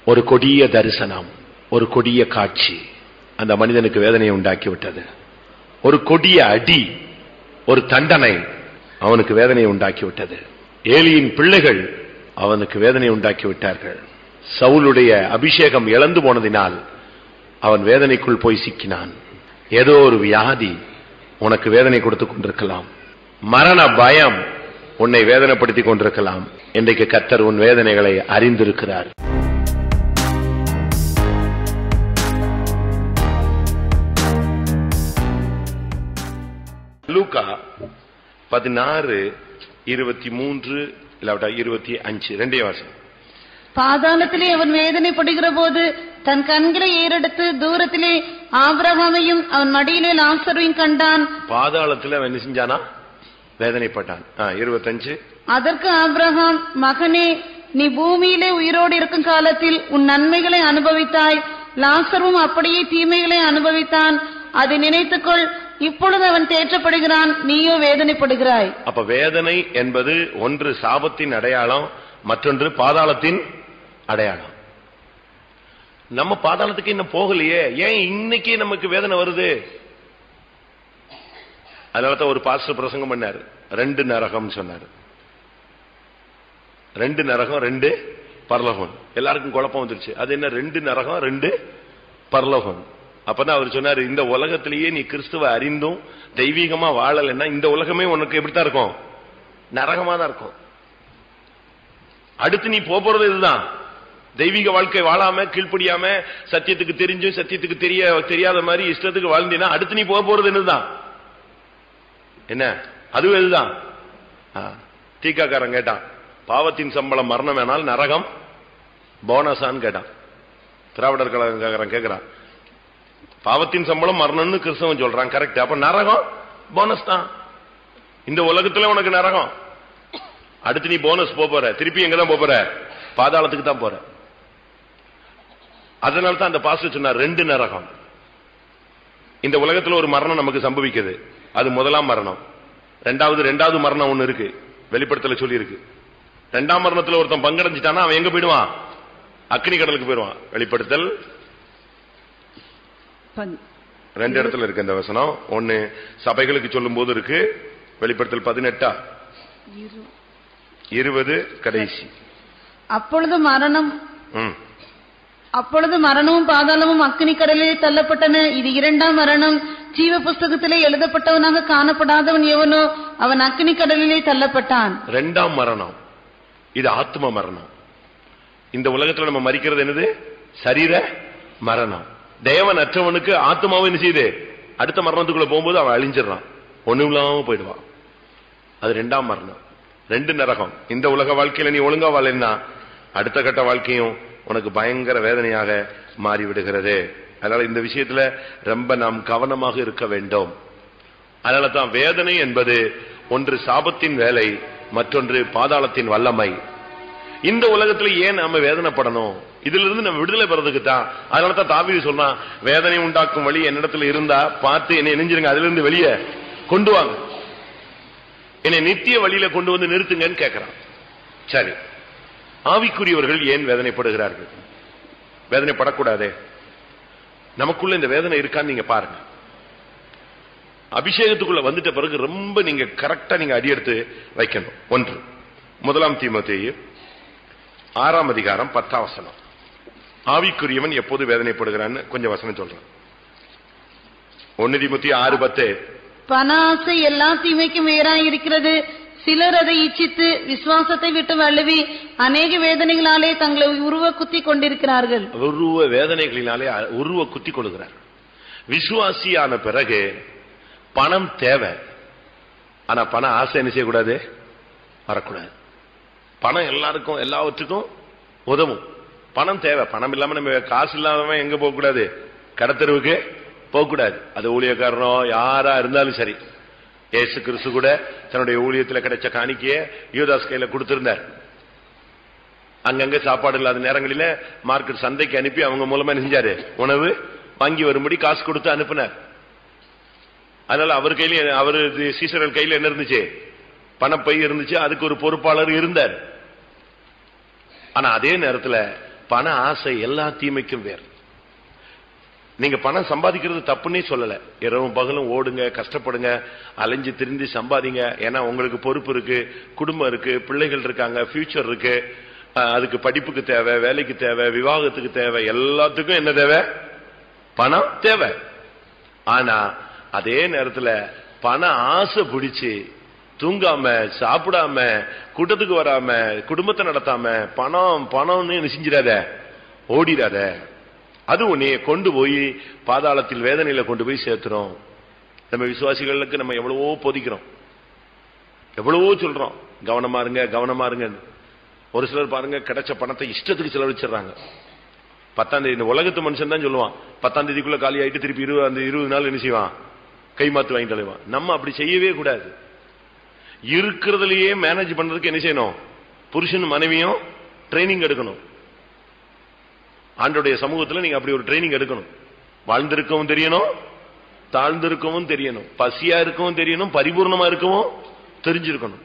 ஒரு கொடிய தரிசனம் ஒரு கொடிய காட்சி அந்த மனிதனுக்கு வேதனையை உண்டாக்கி விட்டது ஒரு கொடிய அடி ஒரு தண்டனை அவனுக்கு வேதனையை உண்டாக்கி விட்டது ஏலியின் பிள்ளைகள் அவனுக்கு வேதனை உண்டாக்கி விட்டார்கள் சவுலுடைய அபிஷேகம் இழந்து போனதினால் அவன் வேதனைக்குள் போய் சிக்கினான் ஏதோ ஒரு வியாதி உனக்கு வேதனை கொடுத்துக் கொண்டிருக்கலாம் மரண பயம் உன்னை வேதனைப்படுத்திக் கொண்டிருக்கலாம் இன்றைக்கு கத்தர் உன் வேதனைகளை அறிந்திருக்கிறார் லூக்கா பதினாறு இருபத்தி மூன்று இல்லாவிட்டா இருபத்தி அஞ்சு ரெண்டே வருஷம் பாதாளத்திலே அவன் வேதனைப்படுகிற போது தன் கண்களை ஏறெடுத்து தூரத்திலே ஆபிரகாமையும் அவன் மடியிலே லாசரையும் கண்டான் பாதாளத்துல அவன் என்ன செஞ்சானா வேதனைப்பட்டான் ஆ, இருபத்தஞ்சு அதற்கு ஆபிரகாம் மகனே நீ பூமியிலே உயிரோடு இருக்கும் காலத்தில் உன் நன்மைகளை அனுபவித்தாய் லாசரும் அப்படியே தீமைகளை அனுபவித்தான் அதை நினைத்துக்கொள் இப்பொழுது அவன் தேற்றப்படுகிறான் நீயோ வேதனைப்படுகிறாய் அப்ப வேதனை என்பது ஒன்று சாபத்தின் அடையாளம் மற்றொன்று பாதாளத்தின் அடையாளம் நம்ம பாதாளத்துக்கு இன்னும் போகலையே ஏன் இன்னைக்கு நமக்கு வேதனை வருது அதனாலதான் ஒரு பாஸ்டர் பிரசங்கம் பண்ணாரு ரெண்டு நரகம் சொன்னாரு ரெண்டு நரகம் ரெண்டு பரலோகம் எல்லாருக்கும் குழப்பம் வந்துருச்சு அது என்ன ரெண்டு நரகம் ரெண்டு பரலோகம் அப்பதான் அவர் சொன்னாரு இந்த உலகத்திலேயே நீ கிறிஸ்துவ அறிந்தும் தெய்வீகமா வாழலைன்னா இந்த உலகமே உனக்கு எப்படித்தான் இருக்கும் நரகமா தான் இருக்கும் அடுத்து நீ போப் போறது இதுதான் தெய்வீக வாழ்க்கை வாழாம கீழ்ப்படியாம சத்தியத்துக்கு தெரிஞ்சும் சத்தியத்துக்கு தெரிய தெரியாத மாதிரி இஷ்டத்துக்கு வாழ்ந்தீனா அடுத்து நீ போக போறது என்னதுதான் என்ன அதுவும் இதுதான் ஆ, தீக்காக்காரன் கேட்டான் பாவத்தின் சம்பளம் மரணம் வேணால் நரகம் போனஸான்னு கேட்டான் திராவிடர் கழகக்காரன் கேட்கிறான் பாவத்தின் சம்பளம் மரணம்னு கிறிஸ்தவன் சொல்றான் கரெக்ட் அப்ப நரகம் போனஸ் தான் இந்த உலகத்துல உனக்கு நரகம் அடுத்து நீ போனஸ் போப் போற திருப்பி எங்க தான் போப் போற பாதாளத்துக்கு தான் போற அதனால தான் அந்த பாஸ்டர் சொன்னார் ரெண்டு நரகம் இந்த உலகத்துல ஒரு மரணம் நமக்கு சம்பவிக்குது அது முதலாம் மரணம் ரெண்டாவது ரெண்டாவது மரணம் ஒண்ணு இருக்கு வெளிப்படுத்தல சொல்லி இருக்கு ரெண்டாம் மரணத்துல ஒருத்தன் பங்கடைஞ்சிட்டானா அவன் எங்க போயிடுவான் அக்னி கடலுக்கு போயிடுவான் வெளிப்படுத்தல் ரெண்டு இடத்துல இருக்கு இந்த வசனம் ஒன்னு சபைகளுக்கு சொல்லும் போது இருக்கு வெளிப்படுத்தல் பதினெட்டா இருபது கடைசி அப்பொழுது மரணம் ம். அப்பொழுது மரணமும் பாதாளமும் அக்கினி கடலிலே தள்ளப்பட்டன இது இரண்டாம் மரணம் ஜீவ புஸ்தகத்திலே எழுதப்பட்டவனாக காணப்படாதவன் எவனோ அவன் அக்கினி கடலிலே தள்ளப்பட்டான் ரெண்டாம் மரணம் இது ஆத்ம மரணம் இந்த உலகத்துல நம்ம மறிக்கிறது என்னது சரீர மரணம் தேவன் அற்றவனுக்கு ஆத்மாவும் என்ன செய்யுது அடுத்த மரணத்துக்குள்ள போகும்போது அவன் அழிஞ்சிடறான் ஒண்ணும் இல்லாம போயிடுவான் அது ரெண்டாம் மரணம் ரெண்டு நரகம் இந்த உலக வாழ்க்கையில நீ ஒழுங்கா வாழனா அடுத்த கட்ட வாழ்க்கையும் உனக்கு பயங்கர வேதனையாக மாறிவிடுகிறது அதனால இந்த விஷயத்துல ரொம்ப நாம் கவனமாக இருக்க வேண்டும் அதனால தான் வேதனை என்பது ஒன்று சாபத்தின் வேலை மற்றொன்று பாதாளத்தின் வல்லமை இந்த உலகத்துல ஏன் நாம வேதனைப்படணும் இதுல இருந்து நம்ம விடுதலை பெறதுக்கு தான் அதனால தான் தாவீது சொன்னா வேதனை உண்டாக்கும் வழி என்னிடத்துல இருந்தா பார்த்து என்னை நெஞ்சிருங்க அதுல இருந்து வெளியே கொண்டு வாங்க என்னை நித்திய வழியில கொண்டு வந்து நிறுத்துங்கன்னு கேட்கிறான் சரி ஆவிக்குரியவர்கள் ஏன் வேதனைப்படுகிறார்கள் வேதனைப்படக்கூடாதே நமக்குள்ள இந்த வேதனை இருக்கான்னு நீங்க பாருங்க அபிஷேகத்துக்குள்ள வந்துட்ட பிறகு ரொம்ப நீங்க கரெக்டா நீங்க அடியெடுத்து வைக்கணும் ஒன்று முதலாம் தீமோத்தேயு ஆறாம் அதிகாரம் பத்தாம் வசனம் ஆவிக்குரியவன் எப்போது வேதனைப்படுகிறான்னு கொஞ்சம் வசனம் சொல்றேன் ஒன்னு தீமோத்தி ஆறு பத்து பண ஆசை எல்லா தீமைக்கும் வேறாய் இருக்கிறது சிலர் அதை இச்சித்து விசுவாசத்தை விட்டு வழுவி அநேக வேதனைகளாலே தங்களை உருவ குத்தி கொண்டிருக்கிறார்கள் உருவ வேதனைகளினாலே உருவ குத்தி கொள்கிறார் விசுவாசியான பிறகு பணம் தேவை ஆனா பண ஆசை என்ன செய்யக்கூடாது வரக்கூடாது பணம் எல்லாருக்கும் எல்லாவற்றுக்கும் உதவும் பணம் தேவை பணம் இல்லாம நம்ம காசு இல்லாதவன் எங்க போக கூடாது கடத்தருவுக்கு போக கூடாது அது ஊழியக்காரனோ யாரா இருந்தாலும் சரி ஏசு கிறிஸ்து கூட தன்னுடைய ஊழியத்துல கிடைச்ச காணிக்கைய யூதாஸ் கையில கொடுத்திருந்தார் அங்கங்க சாப்பாடு இல்லாத நேரங்களில மார்க்கெட் சந்தைக்கு அனுப்பி அவங்க மூலமா என்ன செஞ்சாரு உணவு வாங்கி வரும்படி காசு கொடுத்து அனுப்பினார் அதனால அவர் கையில அவர் சீசரல் கையில என்ன இருந்துச்சு பணப்பை இருந்துச்சு அதுக்கு ஒரு பொறுப்பாளர் இருந்தார் ஆனா அதே நேரத்துல பண ஆசை எல்லா தீமைக்கும் வேறு நீங்க பணம் சம்பாதிக்கிறது தப்புன்னே சொல்லல இரவும் பகலும் ஓடுங்க கஷ்டப்படுங்க அலைஞ்சு திரிந்து சம்பாதிங்க ஏன்னா உங்களுக்கு பொறுப்பு இருக்கு குடும்பம் இருக்கு பிள்ளைகள் இருக்காங்க ஃபியூச்சர் இருக்கு அஹ், அதுக்கு படிப்புக்கு தேவை வேலைக்கு தேவை விவாகத்துக்கு தேவை எல்லாத்துக்கும் என்ன தேவை பணம் தேவை ஆனா அதே நேரத்துல பண ஆசை பிடிச்சு தூங்காம சாப்பிடாம கூட்டத்துக்கு வராம குடும்பத்தை நடத்தாம பணம் பணம்னு என்ன செஞ்சிடாத ஓடிடாத அது உன்னைய கொண்டு போய் பாதாளத்தில் வேதனையில கொண்டு போய் சேர்த்துறோம் நம்ம விசுவாசிகளுக்கு நம்ம எவ்வளவோ போதிக்கிறோம் எவ்வளவோ சொல்றோம் கவனமா இருங்க கவனமா இருங்க ஒரு சிலர் பாருங்க கிடைச்ச பணத்தை இஷ்டத்துக்கு செலவழிச்சிடுறாங்க பத்தாம் தேதி இந்த உலகத்து மனுஷன் தான் சொல்லுவான் பத்தாம் தேதிக்குள்ள காலி ஆயிட்டு திருப்பி இருபது அந்த இருபது நாள் என்ன செய்வான் கை மாத்து வாங்கிட்டு அலைவான் நம்ம அப்படி செய்யவே கூடாது இருக்கிறதுலயே மேனேஜ் பண்றதுக்கு என்ன செய்யணும் புருஷன் மனைவியும் ட்ரைனிங் எடுக்கணும் ஆண்டோடைய சமூகத்துல நீங்க அப்படி ஒரு ட்ரைனிங் எடுக்கணும் வாழ்ந்திருக்கவும் தெரியணும் தாழ்ந்திருக்கவும் தெரியணும் பசியா இருக்கவும் தெரியணும் பரிபூர்ணமா இருக்கவும் தெரிஞ்சிருக்கணும்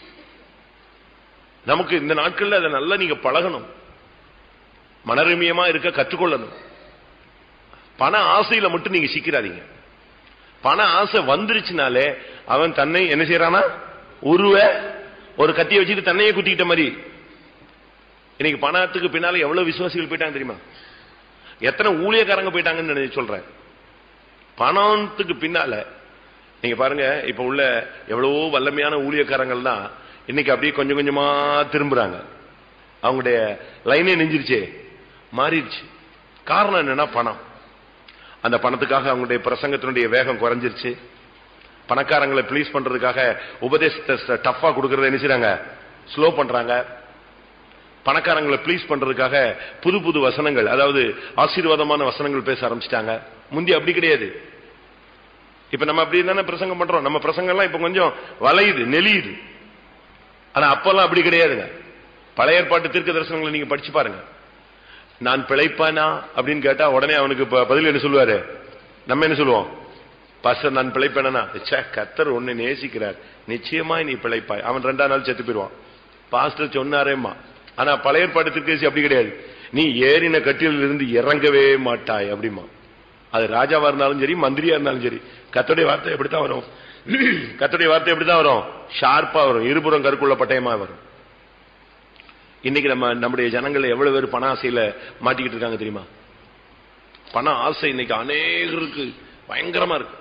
நமக்கு இந்த நாட்கள்ல அதை நல்லா நீங்க பழகணும் மனரமியமா இருக்க கற்றுக்கொள்ளணும் பண ஆசையில மட்டும் நீங்க சிக்கிறாதீங்க பண ஆசை வந்துருச்சுனாலே அவன் தன்னை என்ன செய்யறானா உருவ ஒரு கத்தியை வச்சுட்டு தன்னையே குத்திக்கிட்ட மாதிரி இன்னைக்கு பணத்துக்கு பின்னால எவ்வளவு விசுவாசிகள் போயிட்டாங்க தெரியுமா எத்தனை ஊழியக்காரங்க போயிட்டாங்கன்னு நினைச்சு சொல்றேன் பணத்துக்கு பின்னால நீங்க பாருங்க இப்ப உள்ள எவ்வளவோ வல்லமையான ஊழியக்காரங்கள் தான் இன்னைக்கு அப்படியே கொஞ்சம் கொஞ்சமா திரும்புறாங்க அவங்களுடைய லைனே நெஞ்சிருச்சே மாறிடுச்சு காரணம் என்னன்னா பணம் அந்த பணத்துக்காக அவங்களுடைய பிரசங்கத்தினுடைய வேகம் குறைஞ்சிருச்சு பணக்காரங்களை ப்ளீஸ் பண்றதுக்காக உபதேசத்தை டஃபா கொடுக்கறத என்ன செய்றாங்க ஸ்லோ பண்றாங்க பணக்காரங்களை ப்ளீஸ் பண்றதுக்காக புது புது வசனங்கள் அதாவது ஆசீர்வாதமான வசனங்கள் பேச ஆரம்பிச்சிட்டாங்க முந்தி அப்படி கிடையாது இப்ப நம்ம அப்படி தானே பிரசங்கம் பண்றோம் நம்ம பிரசங்கம்லாம் இப்ப கொஞ்சம் வளையுது நெளியுது ஆனா அப்பெல்லாம் அப்படி கிடையாதுங்க பழைய ஏற்பாட்டு தீர்க்க தரிசனங்களை நீங்க படிச்சு பாருங்க நான் பிழைப்பானா அப்படின்னு கேட்டா உடனே அவனுக்கு ப- பதில் என்ன சொல்லுவாரு நம்ம என்ன சொல்லுவோம் பாஸ்டர் நான் பிழைப்பேனா ச்சே கத்தர் உன்னை நேசிக்கிறார் நிச்சயமாய் நீ பிழைப்பாய் அவன் ரெண்டாம் நாள் செத்து போயிடுவான் பாஸ்டர் சொன்னாரேம்மா ஆனா பழைய ஏற்பாட்டு தீர்க்கதரிசி அப்படி கிடையாது நீ ஏறின கட்டிலில் இருந்து இறங்கவே மாட்டாய் அப்படிமா அது ராஜாவா இருந்தாலும் சரி மந்திரியா இருந்தாலும் சரி கத்தோடைய வார்த்தை எப்படித்தான் வரும் கத்தோடைய வார்த்தை எப்படித்தான் வரும் ஷார்ப்பா வரும் இருபுறம் கருக்குள்ள பட்டயமா வரும் இன்னைக்கு நம்ம நம்முடைய ஜனங்கள் எவ்வளவு பேர் பண ஆசையில மாட்டிக்கிட்டு இருக்காங்க தெரியுமா பண ஆசை இன்னைக்கு அநேகருக்கு பயங்கரமா இருக்கு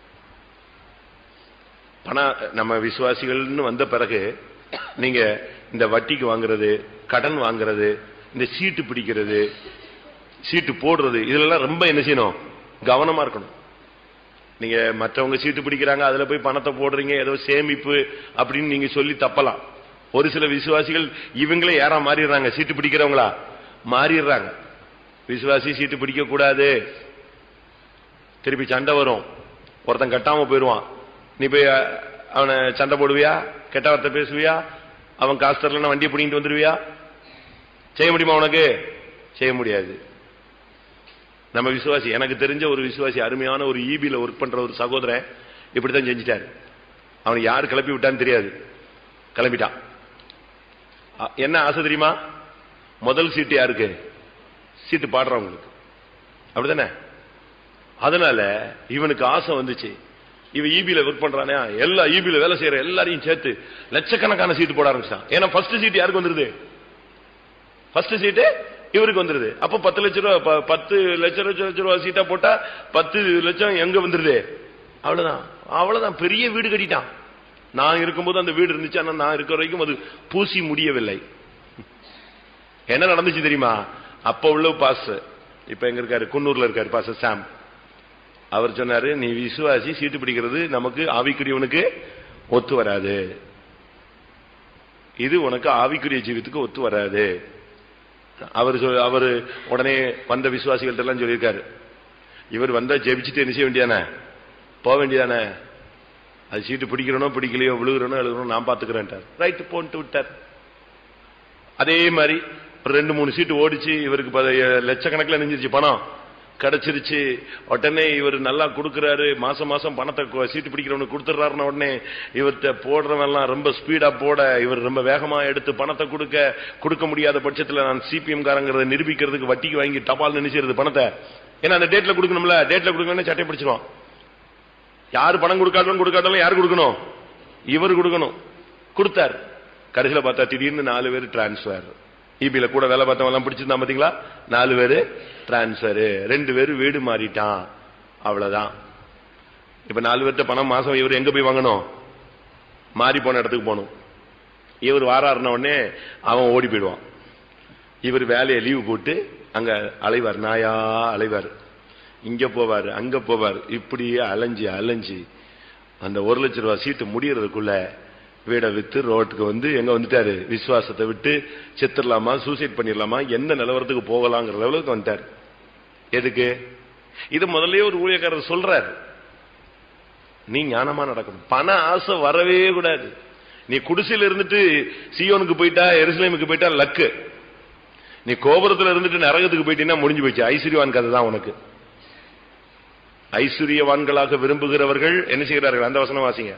பண நம்ம விசுவாசிகள்னு வந்த பிறகு நீங்க இந்த வட்டிக்கு வாங்குறது கடன் வாங்குறது இந்த சீட்டு பிடிக்கிறது சீட்டு போடுறது இதெல்லாம் ரொம்ப என்ன செய்யணும் கவனமா இருக்கணும் நீங்க மற்றவங்க சீட்டு பிடிக்கிறாங்க அதுல போய் பணத்தை போடுறீங்க ஏதோ சேமிப்பு அப்படின்னு நீங்க சொல்லி தப்பலாம் ஒரு சில விசுவாசிகள் இவங்களே யாரா மாறிடுறாங்க சீட்டு பிடிக்கிறவங்களா மாறிடுறாங்க விசுவாசி சீட்டு பிடிக்க கூடாது திருப்பி சண்டை வரும் ஒருத்தன் கட்டாம போயிடுவான் நீ போய் அஹ், அவனை சண்டை போடுவியா கெட்ட வார்த்தை பேசுவியா அவன் காசு தரலன்னா வண்டியை பிடிங்கிட்டு வந்துருவியா செய்ய முடியுமா உனக்கு செய்ய முடியாது நம்ம விசுவாசி எனக்கு தெரிஞ்ச ஒரு விசுவாசி அருமையான ஒரு ஈபில ஒர்க் பண்ற ஒரு சகோதரன் இப்படித்தான் செஞ்சிட்டாரு அவனை யார் கிளப்பி விட்டான்னு தெரியாது கிளம்பிட்டான் அ- என்ன ஆசை தெரியுமா முதல் சீட்டு யாருக்கு சீட்டு பாடுறவங்களுக்கு அப்படிதானே அதனால இவனுக்கு ஆசை வந்துச்சு இவன் ஈபில ஒர்க் பண்றானே எல்லா ஈபில வேலை செய்யற எல்லாரையும் சேர்த்து லட்சக்கணக்கான சீட்டு போட ஆரம்பிச்சான் ஏன்னா ஃபர்ஸ்ட் சீட் யாருக்கு வந்துருது ஃபர்ஸ்ட் சீட்டு இவருக்கு வந்துருது அப்ப பத்து லட்சம் ரூபா ப- பத்து லட்சம் லட்சம் ரூபா சீட்டா போட்டா பத்து லட்சம் எங்க வந்துருது அவ்வளவுதான் அவ்வளவுதான் பெரிய வீடு கட்டிட்டான் நான் இருக்கும்போது அந்த வீடு இருந்துச்சு ஆனா நான் இருக்கிற வரைக்கும் அது பூசி முடியவில்லை என்ன நடந்துச்சு தெரியுமா அப்ப உள்ள பாஸ் இப்ப எங்க இருக்காரு குன்னூர்ல இருக்காரு பாஸ் சாம் அவர் சொன்னாரு நீ விசுவாசி சீட்டு பிடிக்கிறது நமக்கு ஆவிக்குரியவனுக்கு ஒத்து வராது இது உனக்கு ஆவிக்குரிய ஜீவித்துக்கு ஒத்து வராது அவர் சொல்- அவரு உடனே வந்த விசுவாசிகள்ட்ட எல்லாம் சொல்லியிருக்காரு இவர் வந்தா ஜெபிச்சுட்டு என்ன செய்ய வேண்டியதானே போக வேண்டியதானே அது சீட்டு பிடிக்கிறனோ பிடிக்கலையோ விழுகிறனோ எழுதுறனோ நான் பாத்துக்கிறேன்ட்டார் ரைட் போன்ட்டு விட்டார் அதே மாதிரி ஒரு ரெண்டு மூணு சீட்டு ஓடிச்சு இவருக்கு பத- லட்சக்கணக்கில் நெஞ்சிருச்சு பணம் கிடைச்சிருச்சு உடனே இவர் நல்லா கொடுக்கறாரு மாசம் மாசம் பணத்தை கொ- சீட்டு பிடிக்கிறவனுக்கு கொடுத்துறாருன உடனே இவர்கிட்ட போடுறவெல்லாம் ரொம்ப ஸ்பீடா போட இவர் ரொம்ப வேகமா எடுத்து பணத்தை கொடுக்க கொடுக்க முடியாத பட்சத்துல நான் சிபிஎம் காரங்கிறத நிரூபிக்கிறதுக்கு வட்டிக்கு வாங்கி தபால் நினைச்சிருது பணத்தை ஏன்னா அந்த டேட்ல கொடுக்கணும்ல டேட்ல கொடுக்கணும்னு சட்டை பிடிச்சிருவான் யாரு பணம் கொடுக்காட்டாலும் கொடுக்காட்டாலும் யார் கொடுக்கணும் இவர் கொடுக்கணும் கொடுத்தார் கடைசியில பார்த்தா திடீர்னு நாலு பேர் டிரான்ஸ்பர் இபில கூட வேலை பார்த்தவங்க எல்லாம் பிடிச்சிருந்தா பாத்தீங்களா நாலு பேரு டிரான்ஸ்பர் ரெண்டு பேரு வீடு மாறிட்டான் அவ்வளவுதான் இப்ப நாலு பேர்ட்ட பணம் மாசம் இவர் எங்க போய் வாங்கணும் மாறி போன இடத்துக்கு போகணும் இவர் வாராருன உடனே அவன் ஓடி போயிடுவான் இவர் வேலையை லீவு போட்டு அங்க அலைவார் நாயா அலைவார் இங்க போவார் அங்க போவார் இப்படியே அலைஞ்சு அலைஞ்சு அந்த ஒரு லட்ச ரூபாய் சீட்டு முடியறதுக்குள்ள வீடை வித்து ரோட்டுக்கு வந்து எங்க வந்துட்டாரு விசுவாசத்தை விட்டு செத்துடலாமா சூசைட் பண்ணிடலாமா எந்த நிலவரத்துக்கு போகலாங்கிற லெவலுக்கு வந்துட்டார் எதுக்கு இது முதல்லயே ஒரு ஊழியக்காரர் சொல்றாரு நீ ஞானமா நடக்கணும் பண ஆசை வரவே கூடாது நீ குடிசையில இருந்துட்டு சியோனுக்கு போயிட்டா எருசலேமுக்கு போயிட்டா லக்கு நீ கோபுரத்துல இருந்துட்டு நரகத்துக்கு போயிட்டீங்கன்னா முடிஞ்சு போச்சு ஐஸ்வர்யவான் கதை தான் உனக்கு ஐஸ்வர்யவான்களாக விரும்புகிறவர்கள் என்ன செய்கிறார்கள் அந்த வசனம் வாசிங்க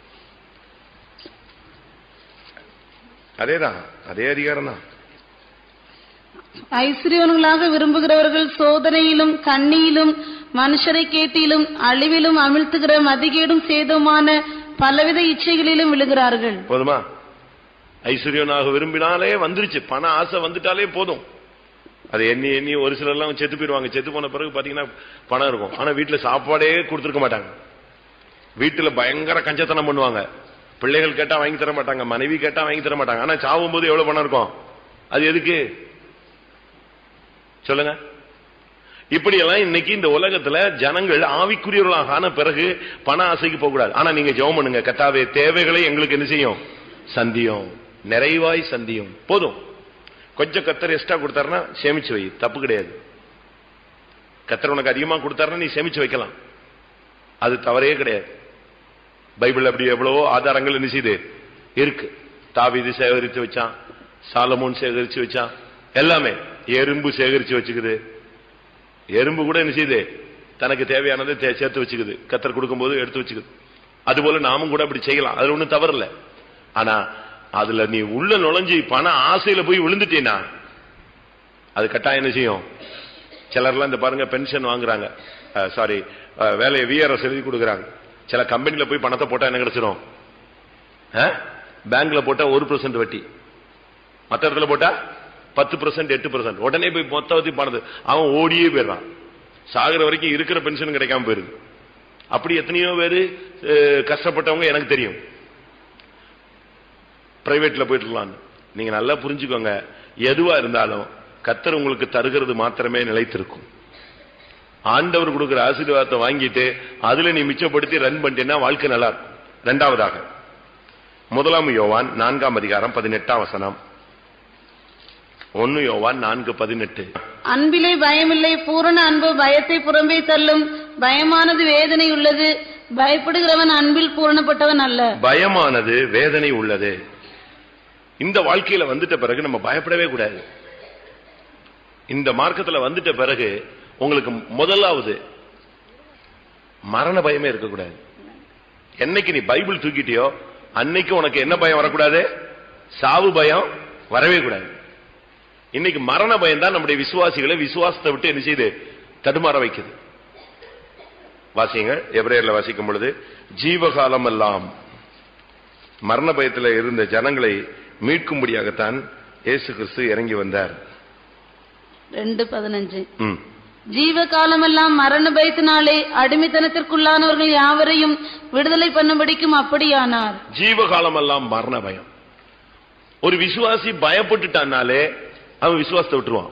அதேதான் அதே அதிகாரம் தான் ஐஸ்வர்யவன்களாக விரும்புகிறவர்கள் சோதனையிலும் கண்ணியிலும் மனுஷரை கேட்டிலும் அழிவிலும் அமிழ்த்துகிற மதிகேடும் சேதமான பலவித இச்சைகளிலும் விழுகிறார்கள் போதுமா ஐஸ்வர்யனாக விரும்பினாலே வந்துருச்சு பண ஆசை வந்துட்டாலே போதும் அது எண்ணி எண்ணி ஒரு சிலர் எல்லாம் செத்து போயிடுவாங்க செத்து போன பிறகு பாத்தீங்கன்னா பணம் இருக்கும் ஆனா வீட்டுல சாப்பாடே கொடுத்துருக்க மாட்டாங்க வீட்டுல பயங்கர கஞ்சத்தனம் பண்ணுவாங்க பிள்ளைகள் கேட்டா வாங்கி தர மாட்டாங்க மனைவி கேட்டா வாங்கி தர மாட்டாங்க ஆனா சாவும் போது எவ்வளவு பணம் இருக்கும் அது எதுக்கு சொல்லுங்க இப்படி எல்லாம் இன்னைக்கு இந்த உலகத்துல ஜனங்கள் ஆவிக்குரியவர்களாக ஆன பிறகு பண ஆசைக்கு போக கூடாது ஆனா நீங்க ஜெபம் பண்ணுங்க கத்தாவே தேவைகளை எங்களுக்கு என்ன செய்யும் சந்தியும் நிறைவாய் சந்தியும் போதும் கொஞ்சம் கத்தர் எக்ஸ்ட்ரா கொடுத்தாருன்னா சேமிச்சு வை தப்பு கிடையாது கத்தர் உனக்கு அதிகமா கொடுத்தாருன்னா நீ சேமிச்சு வைக்கலாம் அது தவறே கிடையாது பைபிள் அப்படி எவ்வளவோ ஆதாரங்கள் என்ன செய்யுது இருக்கு தாவீது சேகரித்து வச்சான் சாலமோன் சேகரிச்சு வச்சான் எல்லாமே எறும்பு சேகரிச்சு வச்சுக்குது எறும்பு கூட என்ன செய்யுது தனக்கு தேவையானதை தே- சேர்த்து வச்சுக்குது கத்தர் கொடுக்கும்போது எடுத்து வச்சுக்குது அதுபோல நாமும் கூட அப்படி செய்யலாம் அதுல ஒண்ணும் தவறு இல்ல ஆனா அதுல நீ உள்ள நுழைஞ்சு பண ஆசையில போய் விழுந்துட்டீனா அது கட்டாயம் என்ன செய்யும் சிலர்லாம் இந்த பாருங்க பென்ஷன் வாங்குறாங்க சாரி வேலையை விஆர்எஸ் எழுதி கொடுக்குறாங்க சில கம்பெனில போய் பணத்தை போட்டா என்ன கிடைச்சிரும் பேங்க்ல போட்டா ஒரு பர்சன்ட் வட்டி மத்த இடத்துல போட்டா பத்து பர்சன்ட் எட்டு பர்சன்ட் உடனே போய் மொத்தவத்தி பணத்தை அவன் ஓடியே போயிடுறான் சாகுற வரைக்கும் இருக்கிற பென்ஷன் கிடைக்காம போயிருது அப்படி எத்தனையோ பேரு அஹ், கஷ்டப்பட்டவங்க எனக்கு தெரியும் பிரைவேட்ல போயிட்டு இருக்கலாம்னு நீங்க நல்லா புரிஞ்சுக்கோங்க எதுவா இருந்தாலும் கத்தர் உங்களுக்கு தருகிறது மாத்திரமே நிலைத்திருக்கும் ஆண்டவர் கொடுக்கிற ஆசீர்வாதத்தை வாங்கிட்டு அதுல நீ மிச்சப்படுத்தி ரன் பண்ணிட்டேன்னா வாழ்க்கை நல்லா இருக்கும் இரண்டாவதாக முதலாம் யோவான் நான்காம் அதிகாரம் பதினெட்டாம் வசனம் ஒன்னு யோவான் நான்கு பதினெட்டு அன்பிலே பயமில்லை பூரண அன்பு பயத்தை புறம்பே தள்ளும் பயமானது வேதனை உள்ளது பயப்படுகிறவன் அன்பில் பூரணப்பட்டவன் அல்ல பயமானது வேதனை உள்ளது இந்த வாழ்க்கையில வந்துட்ட பிறகு நம்ம பயப்படவே கூடாது இந்த மார்க்கத்துல வந்துட்ட பிறகு உங்களுக்கு முதலாவது மரண பயமே இருக்கக்கூடாது என்னைக்கு நீ பைபிள் தூக்கிட்டியோ அன்னைக்கு உனக்கு என்ன பயம் வரக்கூடாது சாவு பயம் வரவே கூடாது இன்னைக்கு மரண பயம் தான் நம்முடைய விசுவாசிகளை விசுவாசத்தை விட்டு என்ன செய்யுது தடுமாற வைக்குது வாசியுங்கள் எபிரேயர்ல வாசிக்கும் பொழுது ஜீவகாலம் எல்லாம் மரண பயத்தில் இருந்த ஜனங்களை மீட்கும்படியாகத்தான் இயேசு கிறிஸ்து இறங்கி வந்தார் ரெண்டு பதினஞ்சு ம். ஜீவ காலமெல்லாம் மரண பயத்தினாலே அடிமைத்தனத்திற்குள்ளானவர்கள் யாவரையும் விடுதலை பண்ணும்படிக்கும் அப்படியானார் ஜீவகாலம் எல்லாம் மரண பயம் ஒரு விசுவாசி பயப்பட்டுட்டானாலே அவன் விசுவாசத்தை விட்டுருவான்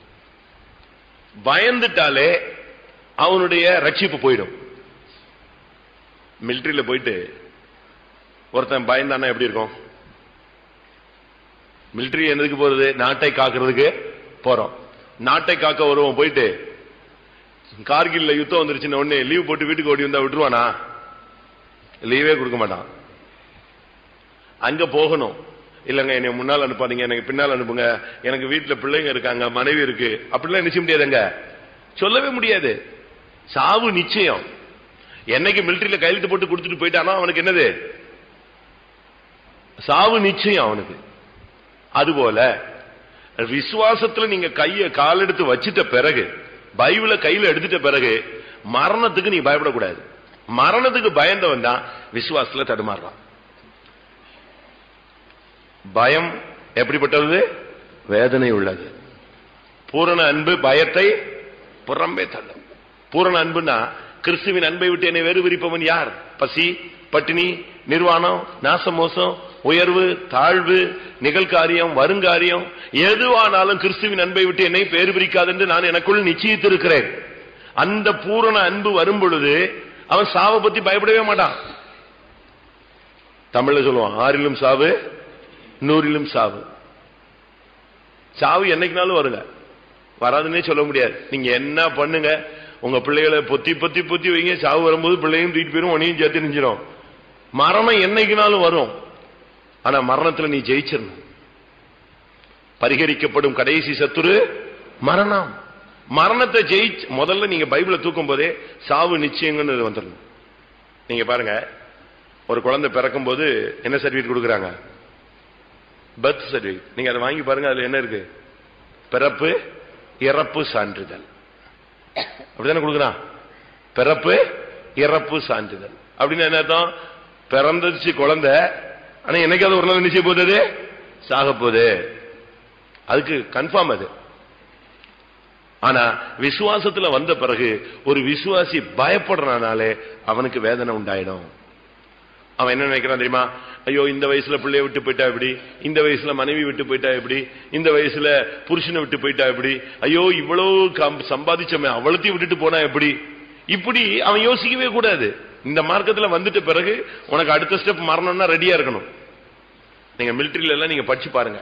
பயந்துட்டாலே அவனுடைய ரட்சிப்பு போயிடும் மிலிட்டரியில போயிட்டு ஒருத்தன் பயந்தானா எப்படி இருக்கும் மிலிட்டரி என்னதுக்கு போறது நாட்டை காக்கிறதுக்கு போறோம் நாட்டை காக்க வருவோம் போயிட்டு கார்கில்ல யுத்தம் வந்துருச்சுன்னு உடனே லீவ் போட்டு வீட்டுக்கு ஓடி வந்தா விட்டுருவானா லீவே கொடுக்க மாட்டான் அங்க போகணும் இல்லங்க என்னை முன்னால் அனுப்பாதீங்க எனக்கு பின்னால் அனுப்புங்க எனக்கு வீட்டுல பிள்ளைங்க இருக்காங்க மனைவி இருக்கு அப்படிலாம் நிச்சய முடியாதுங்க சொல்லவே முடியாது சாவு நிச்சயம் என்னைக்கு மிலிட்டரியில கையெழுத்து போட்டு கொடுத்துட்டு போயிட்டானோ அவனுக்கு என்னது சாவு நிச்சயம் அவனுக்கு அதுபோல விசுவாசத்துல நீங்க கைய கால் எடுத்து வச்சிட்ட பிறகு பைபிள கையில எடுத்துட்ட பிறகு மரணத்துக்கு நீ பயப்படக்கூடாது மரணத்துக்கு பயந்தவன் தான் விசுவாசத்துல தடுமாறுறான் பயம் எப்படிப்பட்டது வேதனை உள்ளது பூரண அன்பு பயத்தை புறம்பே தள்ளும் பூரண அன்புனா கிறிஸ்துவின் அன்பை விட்டு என்னை வேறு விரிப்பவன் யார் பசி பட்டினி நிர்வாணம் நாசமோசம் உயர்வு தாழ்வு நிகழ்காரியம் வருங்காரியம் எதுவானாலும் கிறிஸ்துவின் அன்பை விட்டு என்னை பேறு பிரிக்காது என்று நான் எனக்குள் நிச்சயித்திருக்கிறேன் அந்த பூரண அன்பு வரும் பொழுது அவன் சாவை பத்தி பயப்படவே மாட்டான் தமிழ்ல சொல்லுவான் ஆறிலும் சாவு நூறிலும் சாவு சாவு என்னைக்குனாலும் வருங்க வராதுன்னே சொல்ல முடியாது நீங்க என்ன பண்ணுங்க உங்க பிள்ளைகளை பொத்தி பொத்தி பொத்தி வைங்க சாவு வரும்போது பிள்ளையும் தூக்கிட்டு போயிரும் உனையும் சேர்த்து நிஞ்சிரும் மரணம் என்னைக்குனாலும் வரும் ஆனா மரணத்துல நீ ஜெயிச்சிடணும் பரிகரிக்கப்படும் கடைசி சத்துரு மரணம் மரணத்தை ஜெயிச்சு முதல்ல நீங்க பைபிளை தூக்கும் போதே சாவு நிச்சயங்கன்னு வந்துடணும் நீங்க பாருங்க ஒரு குழந்தை பிறக்கும் போது என்ன சர்டிபிகேட் கொடுக்குறாங்க பர்த் சர்டிபிகேட் நீங்க அதை வாங்கி பாருங்க அதுல என்ன இருக்கு பிறப்பு இறப்பு சான்றிதழ் அப்படிதானே கொடுக்குறான் பிறப்பு இறப்பு சான்றிதழ் அப்படின்னு என்ன அர்த்தம் பிறந்துச்சு குழந்தை ஆனா என்னைக்காவது ஒரு நாள் நிச்சயம் போகுது அது? சாக போகுது அதுக்கு கன்ஃபார்ம் அது ஆனா விசுவாசத்துல வந்த பிறகு ஒரு விசுவாசி பயப்படுறனாலே அவனுக்கு வேதனை உண்டாயிடும் அவன் என்ன நினைக்கிறான் தெரியுமா ஐயோ இந்த வயசுல பிள்ளைய விட்டு போயிட்டா எப்படி இந்த வயசுல மனைவி விட்டு போயிட்டா எப்படி இந்த வயசுல புருஷனை விட்டு போயிட்டா எப்படி ஐயோ இவ்வளவு கம்- சம்பாதிச்சவன் அவ்வளத்தையும் விட்டுட்டு போனா எப்படி இப்படி அவன் யோசிக்கவே கூடாது இந்த மார்க்கத்துல வந்துட்ட பிறகு உனக்கு அடுத்த ஸ்டெப் மரணம்னா ரெடியா இருக்கணும் நீங்க மிலிட்டரியில எல்லாம் நீங்க படிச்சு பாருங்க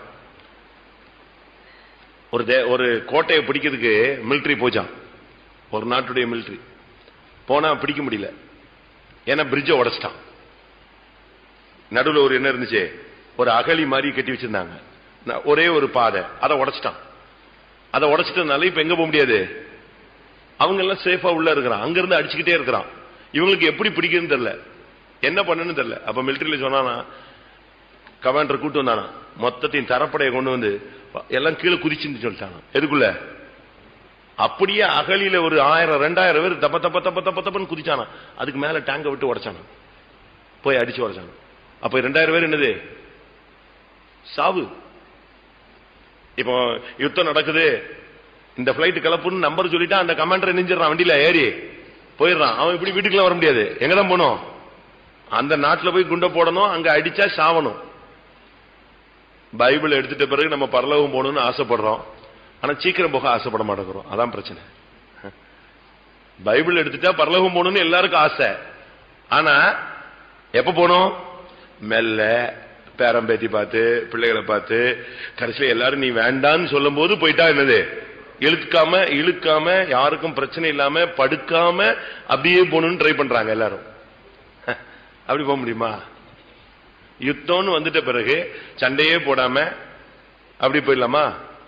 ஒரு தே- ஒரு கோட்டையை பிடிக்கிறதுக்கு மிலிட்டரி போச்சான் ஒரு நாட்டுடைய மிலிட்டரி போனா பிடிக்க முடியல ஏன்னா பிரிட்ஜை உடைச்சிட்டான் நடுவுல ஒரு என்ன இருந்துச்சு ஒரு அகழி மாதிரி கட்டி வச்சிருந்தாங்க ந- ஒரே ஒரு பாதை அதை உடைச்சிட்டான் அதை உடைச்சிட்டனால இப்ப எங்க போக முடியாது அவங்க எல்லாம் சேஃபா உள்ள இருக்கிறான் அங்க இருந்து அடிச்சுக்கிட்டே இருக்கிறான் இவங்களுக்கு எப்படி பிடிக்குன்னு தெரியல என்ன பண்ணணும்னு தெரியல அப்ப மிலிட்டரியில சொன்னானா கமாண்டர் கூட்டு வந்தானா மொத்தத்தையும் தரப்படையை கொண்டு வந்து எல்லாம் கீழே குதிச்சுன்னு சொல்லிட்டாங்க எதுக்குள்ள அப்படியே அகலியில ஒரு ஆயிரம் ரெண்டாயிரம் பேர் தப்ப தப்ப தப்ப தப்ப தப்பன்னு குதிச்சானா அதுக்கு மேல டேங்க விட்டு உடைச்சானா போய் அடிச்சு உடைச்சாங்க அப்ப ரெண்டாயிரம் பேர் என்னது சாவு இப்போ யுத்தம் நடக்குது இந்த பிளைட் கிளப்புன்னு நம்பர் சொல்லிட்டா அந்த கமாண்டர் நெஞ்சிடறான் வண்டியில ஏறி போயிடுறான் அவன் இப்படி வீட்டுக்குள்ள வர முடியாது எங்கதான் போகணும் அந்த நாட்டுல போய் குண்டை போடணும் அங்க அடிச்சா சாவணும் பைபிள் எடுத்துட்ட பிறகு நம்ம பரலோகம் போகணும்னு ஆசைப்படுறோம் ஆனா சீக்கிரம் போக ஆசைப்பட மாட்டேங்கிறோம் அதான் பிரச்சனை பைபிள் எடுத்துட்டா பரலோகம் போகணும்னு எல்லாருக்கும் ஆசை ஆனா எப்ப போகணும் மெல்ல பேரம்பேத்தி பார்த்து பிள்ளைகளை பார்த்து கடைசியில எல்லாரும் நீ வேண்டான்னு சொல்லும் போது போயிட்டா என்னது இழுக்காம இழுக்காம யாருக்கும் பிரச்சனை இல்லாம படுக்காம அப்படியே போகணும்னு ட்ரை பண்றாங்க எல்லாரும் அப்படி போக முடியுமா யுத்தம்னு வந்துட்ட பிறகு சண்டையே போடாம அப்படி போயிடலாமா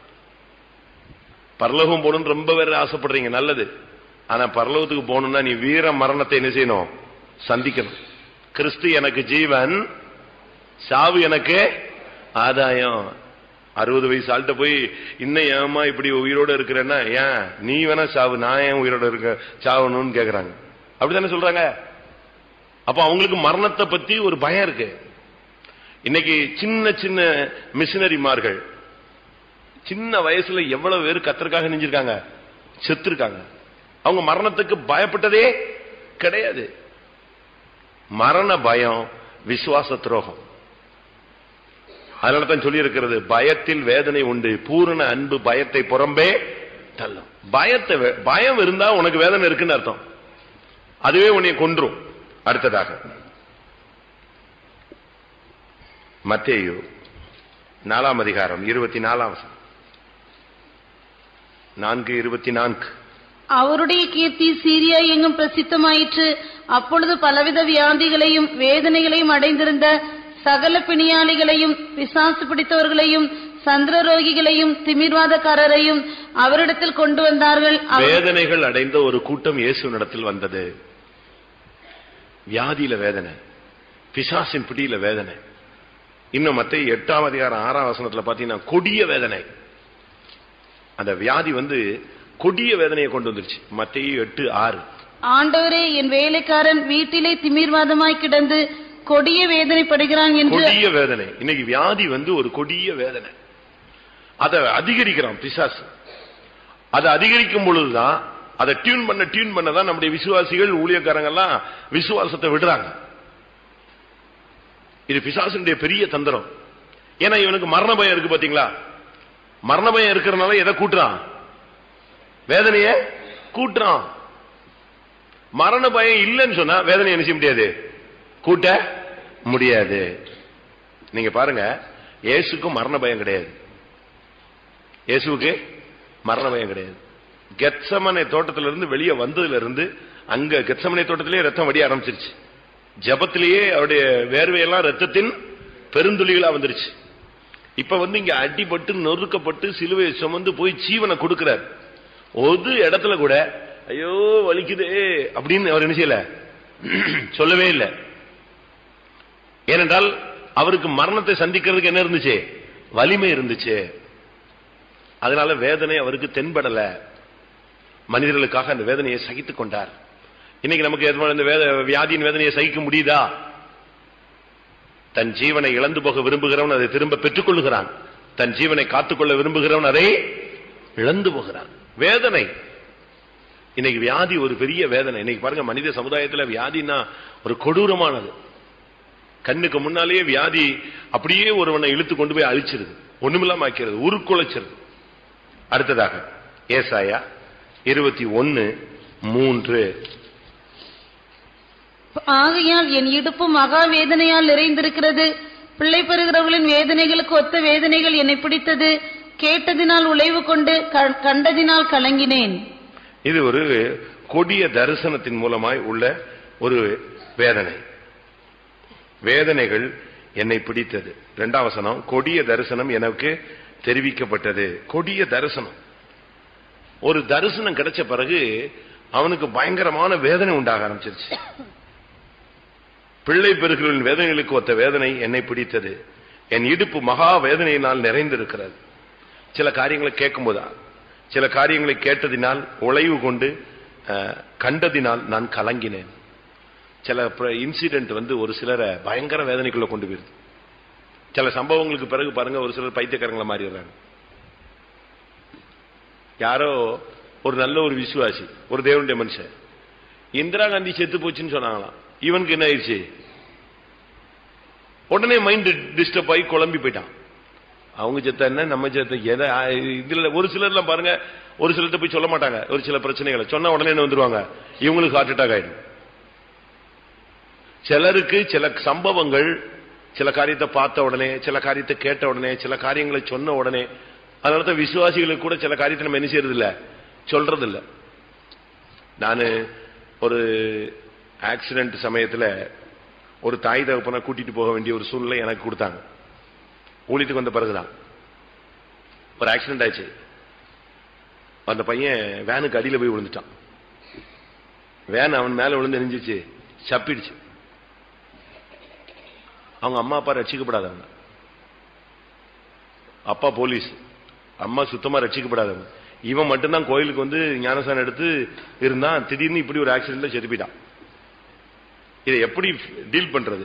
பரலோகம் போகணும்னு ரொம்ப பேர் ஆசைப்படுறீங்க நல்லது ஆனா பரலோகத்துக்கு போகணும்னா நீ வீர மரணத்தை என்ன செய்யணும் சந்திக்கணும் கிறிஸ்து எனக்கு ஜீவன் சாவு எனக்கு ஆதாயம் அறுபது வயசு ஆள்கிட்ட போய் இன்னும் ஏமா இப்படி உயிரோட இருக்கிறேன்னா ஏன் நீ வேணா சாவு நான் ஏன் உயிரோட இருக்க சாவணும்னு கேக்குறாங்க அப்படித்தானே சொல்றாங்க அப்ப அவங்களுக்கு மரணத்தை பத்தி ஒரு பயம் இருக்கு இன்னைக்கு சின்ன சின்ன மிஷினரிமார்கள் சின்ன வயசுல எவ்வளவு பேர் கத்தருக்காக நெஞ்சிருக்காங்க செத்துருக்காங்க அவங்க மரணத்துக்கு பயப்பட்டதே கிடையாது மரண பயம் விசுவாச துரோகம் அதனால தான் சொல்லி இருக்கிறது பயத்தில் வேதனை உண்டு பூரண அன்பு பயத்தை புறம்பே தள்ளும் பயத்தை வே- பயம் இருந்தா உனக்கு வேதனை இருக்குன்னு அர்த்தம் அதுவே உன்னை கொன்றும் அடுத்ததாக மத்தேயு நாலாம் அதிகாரம் இருபத்தி நாலாம் வசனம். நான்கு இருபத்தி நான்கு அவருடைய கீர்த்தி சீரியா எங்கும் பிரசித்தமாயிற்று அப்பொழுது பலவித வியாதிகளையும் வேதனைகளையும் அடைந்திருந்த சகல பிணியாளிகளையும் பிசாசு பிடித்தவர்களையும் சந்திரரோகிகளையும் திமிர்வாதக்காரரையும் அவரிடத்தில் கொண்டு வந்தார்கள் அவர் வேதனைகள் அடைந்த ஒரு கூட்டம் இயேசுவினிடத்தில் வந்தது வியாதியில வேதனை பிசாசின் பிடியில வேதனை இன்னும் மத்த எட்டாம் அதிகாரம் ஆறாம் வசனத்துல பாத்தீங்கன்னா கொடிய வேதனை அந்த வியாதி வந்து கொடிய வேதனையை கொண்டு வந்துருச்சு மத்திய எட்டு ஆறு ஆண்டவரே என் வேலைக்காரன் வீட்டிலே திமிர்வாதமாய் கிடந்து கொடிய வேதனைப்படுகிறான் என்று கொடிய வேதனை இன்னைக்கு வியாதி வந்து ஒரு கொடிய வேதனை அதை அதிகரிக்கிறான் பிசாசு அதை அதிகரிக்கும் பொழுதுதான் அதை டியூன் பண்ண டியூன் பண்ணதான் நம்முடைய விசுவாசிகள் ஊழியக்காரங்க எல்லாம் விசுவாசத்தை விடுறாங்க இது பிசாசுடைய பெரிய தந்திரம் ஏன்னா இவனுக்கு மரண பயம் இருக்கு பாத்தீங்களா மரண பயம் இருக்கிறதுனால எதை கூட்டுறான் வேதனைய கூட்டுறான் மரண பயம் இல்லைன்னு சொன்னா வேதனை என்ன செய்ய முடியாது கூட்ட முடியாது நீங்க பாருங்க இயேசுக்கும் மரண பயம் கிடையாது இயேசுவுக்கு மரண பயம் கிடையாது கெத்சமனை தோட்டத்திலிருந்து இருந்து வெளியே வந்ததுல இருந்து அங்க கெத்சமனை தோட்டத்திலேயே ரத்தம் வடிய ஆரம்பிச்சிருச்சு ஜபத்திலேயே அவருடைய வேர்வையெல்லாம் ரத்தத்தின் பெருந்துளிகளா வந்துருச்சு இப்ப வந்து இங்க அடிபட்டு நொறுக்கப்பட்டு சிலுவையை சுமந்து போய் ஜீவனை கொடுக்கிறார் ஒரு இடத்துல கூட ஐயோ வலிக்குதே அப்படின்னு அவர் என்ன செய்யல சொல்லவே இல்லை ஏனென்றால் அவருக்கு மரணத்தை சந்திக்கிறதுக்கு என்ன இருந்துச்சு வலிமை இருந்துச்சு அதனால வேதனை அவருக்கு தென்படல மனிதர்களுக்காக அந்த வேதனையை சகித்துக் கொண்டார் இன்னைக்கு நமக்கு எதுவும் இந்த வேத வியாதியின் வேதனையை சகிக்க முடியுதா தன் ஜீவனை இழந்து போக விரும்புகிறவன் அதை திரும்ப பெற்றுக் கொள்ளுகிறான் தன் ஜீவனை காத்துக்கொள்ள விரும்புகிறவன் அதை இழந்து போகிறான் வேதனை இன்னைக்கு வியாதி ஒரு பெரிய வேதனை இன்னைக்கு பாருங்க மனித சமுதாயத்துல வியாதினா ஒரு கொடூரமானது கண்ணுக்கு முன்னாலேயே வியாதி அப்படியே ஒருவனை இழுத்து கொண்டு போய் அழிச்சிருது ஒண்ணுமில்லாம ஆக்கிறது உருக்குலைச்சிருது அடுத்ததாக ஏசாயா இருபத்தி ஒன்னு மூன்று ஆகையால் என் இடுப்பு மகா வேதனையால் நிறைந்திருக்கிறது பிள்ளை பெறுகிறவர்களின் வேதனைகளுக்கு ஒத்த வேதனைகள் என்னை பிடித்தது கேட்டதினால் உழைவு கொண்டு க- கண்டதினால் கலங்கினேன் இது ஒரு கொடிய தரிசனத்தின் மூலமாய் உள்ள ஒரு வேதனை வேதனைகள் என்னை பிடித்தது இரண்டாம் வசனம் கொடிய தரிசனம் எனக்கு தெரிவிக்கப்பட்டது கொடிய தரிசனம் ஒரு தரிசனம் கிடைச்ச பிறகு அவனுக்கு பயங்கரமான வேதனை உண்டாக ஆரம்பிச்சிருச்சு பிள்ளை பெருகளின் வேதனைகளுக்கு ஒத்த வேதனை என்னை பிடித்தது என் இடுப்பு மகா வேதனையினால் நிறைந்திருக்கிறது சில காரியங்களை கேட்கும்போதா சில காரியங்களை கேட்டதினால் உழைவு கொண்டு அஹ், கண்டதினால் நான் கலங்கினேன் சில இன்சிடென்ட் வந்து ஒரு சிலரை பயங்கர வேதனைக்குள்ள கொண்டு போயிருது சில சம்பவங்களுக்கு பிறகு பாருங்க ஒரு சிலர் பைத்தியக்காரங்கள மாறிடுறாங்க யாரோ ஒரு நல்ல ஒரு விசுவாசி ஒரு தேவனுடைய மனுஷன் இந்திரா காந்தி செத்து போச்சுன்னு சொன்னாங்களாம் இவனுக்கு என்ன ஆயிடுச்சு உடனே மைண்ட் டிஸ்டர்ப் ஆகி குழம்பி போயிட்டான் அவங்க செத்த என்ன நம்ம செத்த எதை ஆ, இதுல ஒரு சிலர்லாம் பாருங்க ஒரு சிலர்கிட்ட போய் சொல்ல மாட்டாங்க ஒரு சில பிரச்சனைகளை சொன்ன உடனே என்ன வந்துருவாங்க இவங்களுக்கு ஹார்ட் அட்டாக் ஆயிடும் சிலருக்கு சில சம்பவங்கள் சில காரியத்தை பார்த்த உடனே சில காரியத்தை கேட்ட உடனே சில காரியங்களை சொன்ன உடனே அதனால தான் விசுவாசிகளுக்கு கூட சில காரியத்தை நம்ம என்ன செய்யறது இல்ல சொல்றது இல்ல நான் ஒரு ஆக்சிடென்ட் சமயத்துல ஒரு தாய் தகப்பனை கூட்டிட்டு போக வேண்டிய ஒரு சூழ்நிலை எனக்கு கொடுத்தாங்க ஊழியத்துக்கு வந்த பிறகுதான் ஒரு ஆக்சிடென்ட் ஆயிடுச்சு அந்த பையன் வேனுக்கு அடியில போய் விழுந்துட்டான் வேன் அவன் மேல விழுந்து எரிஞ்சிச்சு சப்பிடுச்சு அவங்க அம்மா அப்பா ரட்சிக்கப்படாதவங்க அப்பா போலீஸ் அம்மா சுத்தமா ரட்சிக்கப்படாதவங்க இவன் மட்டும்தான் கோயிலுக்கு வந்து ஞானசானம் எடுத்து இருந்தான் திடீர்னு இப்படி ஒரு ஆக்சிடென்ட்ல செத்து போயிட்டான் இதை எப்படி டீல் பண்றது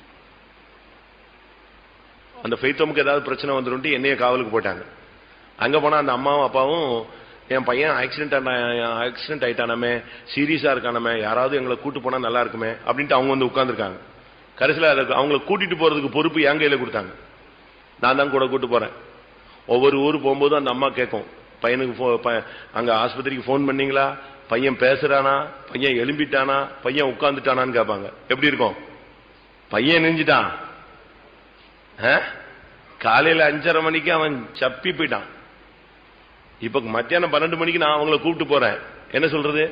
அந்த ஃபெய்த்தோமுக்கு ஏதாவது பிரச்சனை வந்துருன்ட்டு என்னைய காவலுக்கு போட்டாங்க அங்க போனா அந்த அம்மாவும் அப்பாவும் என் பையன் ஆக்சிடென்ட் ஆக்சிடென்ட் ஆயிட்டானாமே சீரியஸா இருக்கானாமே யாராவது எங்களை கூட்டு போனா நல்லா இருக்குமே அப்படின்ட்டு அவங்க வந்து உட்கார்ந்துருக்காங்க கடைசியில் அதுக்கு அவங்கள கூட்டிட்டு போறதுக்கு பொறுப்பு என் கையில கொடுத்தாங்க நான் தான் கூட கூட்டு போறேன் ஒவ்வொரு ஊர் போகும்போது அந்த அம்மா கேட்கும் பையனுக்கு போ- ப- அங்க ஆஸ்பத்திரிக்கு ஃபோன் பண்ணீங்களா பையன் பேசுறானா பையன் எழும்பிட்டானா பையன் உட்கார்ந்துட்டானான்னு கேட்பாங்க எப்படி இருக்கும் பையன் நெஞ்சிட்டான் ஆ? காலையில அஞ்சரை மணிக்கு அவன் சப்பி போயிட்டான் இப்ப மத்தியானம் பன்னெண்டு மணிக்கு நான் அவங்கள கூப்பிட்டு போறேன் என்ன சொல்றது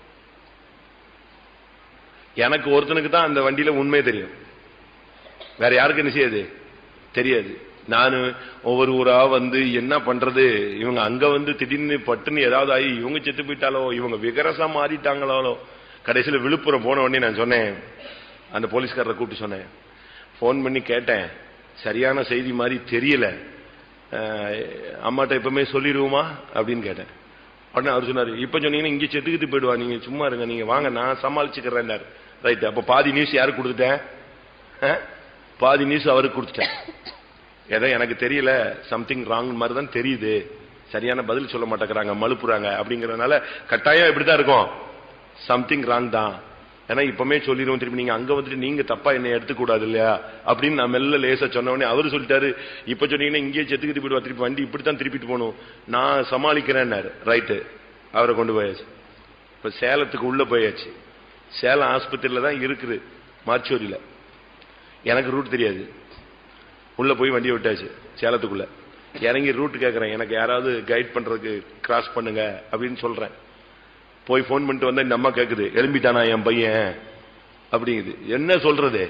எனக்கு ஒருத்தனுக்கு தான் அந்த வண்டியில உண்மை தெரியும் வேற யாருக்கு என்ன செய்யாது தெரியாது நானு ஒவ்வொரு ஊரா வந்து என்ன பண்றது இவங்க அங்க வந்து திடீர்னு பட்டுன்னு ஏதாவது ஆகி இவங்க செத்து போயிட்டாலோ இவங்க விகரசா மாறிட்டாங்களோ கடைசியில விழுப்புரம் போன உடனே நான் சொன்னேன் அந்த போலீஸ்காரரை கூப்பிட்டு சொன்னேன் ஃபோன் பண்ணி கேட்டேன் சரியான செய்தி மாதிரி தெரியல அஹ், அம்மாட்ட எப்பவுமே சொல்லிடுவோமா அப்படின்னு கேட்டேன் உடனே அவர் சொன்னாரு இப்ப சொன்னீங்கன்னா இங்க செத்துக்கிட்டு போயிடுவா நீங்க சும்மா இருங்க நீங்க வாங்க நான் சமாளிச்சுக்கிறேன் ரைட் அப்ப பாதி நியூஸ் யாருக்கு கொடுத்துட்டேன் அஹ்? பாதி நியூஸ் அவருக்கு கொடுத்துட்டேன் ஏதோ எனக்கு தெரியல சம்திங் ராங் மாதிரி தான் தெரியுது சரியான பதில் சொல்ல மாட்டேங்கிறாங்க மழுப்புறாங்க அப்படிங்கறதுனால கட்டாயம் இப்படிதான் இருக்கும் சம்திங் ராங் தான் ஏன்னா இப்பவுமே சொல்லிடுவோம் திருப்பி நீங்க அங்க வந்துட்டு நீங்க தப்பா என்ன எடுத்துக்க கூடாது இல்லையா அப்படின்னு நான் மெல்ல லேசா சொன்ன உடனே அவரு சொல்லிட்டாரு இப்ப சொன்னீங்கன்னா இங்கேயே செத்துக்கிட்டு போயிடுவா திருப்பி வண்டி இப்படித்தான் திருப்பிட்டு போகணும் நான் சமாளிக்கிறேன்னாரு ரைட்டு அவரை கொண்டு போயாச்சு இப்ப சேலத்துக்கு உள்ள போயாச்சு சேலம் ஆஸ்பத்திரியில தான் இருக்குது மார்ச்சோரியில எனக்கு ரூட் தெரியாது உள்ள போய் வண்டியை விட்டாச்சு சேலத்துக்குள்ள இறங்கி ரூட் கேட்கறேன் எனக்கு யாராவது கைட் பண்றதுக்கு கிராஸ் பண்ணுங்க அப்படின்னு சொல்றேன் போய் ஃபோன் பண்ணிட்டு வந்தா இந்த அம்மா கேக்குது எழும்பிட்டானா என் பையன் அப்படிங்குது என்ன சொல்றது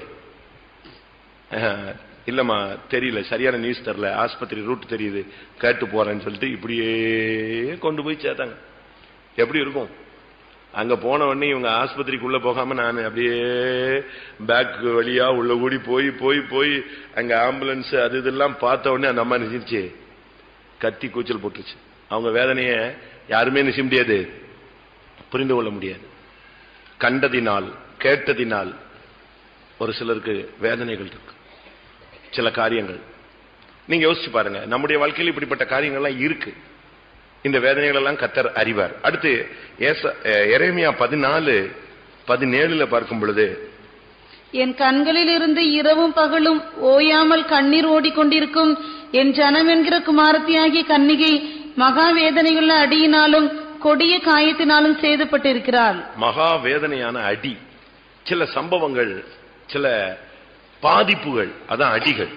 அஹ், இல்லம்மா தெரியல சரியான நியூஸ் தரல ஆஸ்பத்திரி ரூட் தெரியுது கேட்டு போறேன்னு சொல்லிட்டு இப்படியே கொண்டு போய் சேர்த்தாங்க எப்படி இருக்கும் அங்க போன உடனே இவங்க ஆஸ்பத்திரிக்குள்ள போகாம நான் அப்படியே பேக் வழியா உள்ள ஓடி போய் போய் போய் அங்க ஆம்புலன்ஸ் அது இதெல்லாம் பார்த்த உடனே அந்த அம்மா நினைச்சிருச்சு கத்தி கூச்சல் போட்டுருச்சு அவங்க வேதனைய யாருமே நிச்சய முடியாது புரிந்து கொள்ள முடியாது கண்டதினால் கேட்டதினால் ஒரு சிலருக்கு வேதனைகள் இருக்கு சில காரியங்கள் நீங்க யோசிச்சு பாருங்க நம்முடைய வாழ்க்கையில் இப்படிப்பட்ட காரியங்கள்லாம் இருக்கு இந்த வேதனைகள் எல்லாம் கத்தர் அறிவார் அடுத்து ஏச- அஹ் எரேமியா பதினாலு பதினேழுல பார்க்கும் பொழுது என் கண்களில் இருந்து இரவும் பகலும் ஓயாமல் கண்ணீர் ஓடிக்கொண்டிருக்கும் என் ஜனம் என்கிற குமாரத்தியாகிய கன்னிகை மகா வேதனையுள்ள அடியினாலும் கொடிய காயத்தினாலும் சேதப்பட்டிருக்கிறாள் மகா வேதனையான அடி சில சம்பவங்கள் சில பாதிப்புகள் அதான் அடிகள்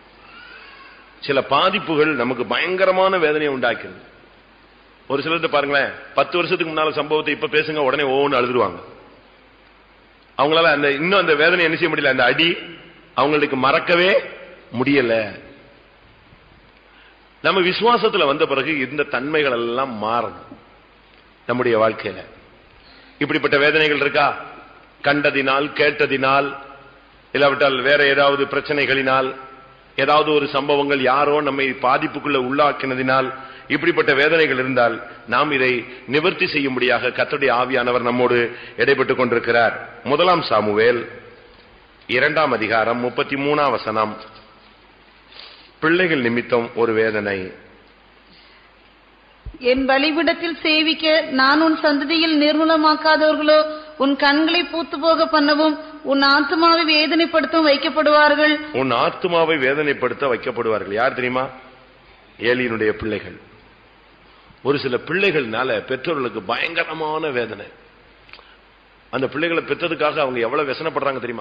சில பாதிப்புகள் நமக்கு பயங்கரமான வேதனையை உண்டாக்குது ஒரு சிலர்கிட்ட பாருங்களேன் பத்து வருஷத்துக்கு முன்னால சம்பவத்தை இப்ப பேசுங்க உடனே ஓன்னு அழுதுருவாங்க அவங்களால அந்த இன்னும் அந்த வேதனை என்ன செய்ய முடியல அந்த அடி அவங்களுக்கு மறக்கவே முடியல நம்ம விசுவாசத்துல வந்த பிறகு இந்த தன்மைகள் எல்லாம் மாறணும் நம்முடைய வாழ்க்கையில இப்படிப்பட்ட வேதனைகள் இருக்கா கண்டதினால் கேட்டதினால் இல்லாவிட்டால் வேற ஏதாவது பிரச்சனைகளினால் ஏதாவது ஒரு சம்பவங்கள் யாரோ நம்மை பாதிப்புக்குள்ள உள்ளாக்கினதினால் இப்படிப்பட்ட வேதனைகள் இருந்தால் நாம் இதை நிவர்த்தி செய்யும்படியாக கர்த்தருடைய ஆவியானவர் நம்மோடு இடைப்பட்டுக் கொண்டிருக்கிறார் முதலாம் சாமுவேல் இரண்டாம் அதிகாரம் முப்பத்தி மூணாம் வசனம் பிள்ளைகள் நிமித்தம் ஒரு வேதனை என் பலிபிடத்தில் சேவிக்க நான் உன் சந்ததியில் நிர்மூலமாக்காதவர்களோ உன் கண்களை பூத்து போக பண்ணவும் உன் ஆத்மாவை வேதனைப்படுத்தவும் வைக்கப்படுவார்கள் உன் ஆத்மாவை வேதனைப்படுத்த வைக்கப்படுவார்கள் யார் தெரியுமா ஏலியினுடைய பிள்ளைகள் ஒரு சில பிள்ளைகள்னால பெற்றோர்களுக்கு பயங்கரமான வேதனை அந்த பிள்ளைகளை பெற்றதுக்காக அவங்க எவ்வளவு व्यசனப்படுறாங்க தெரியுமா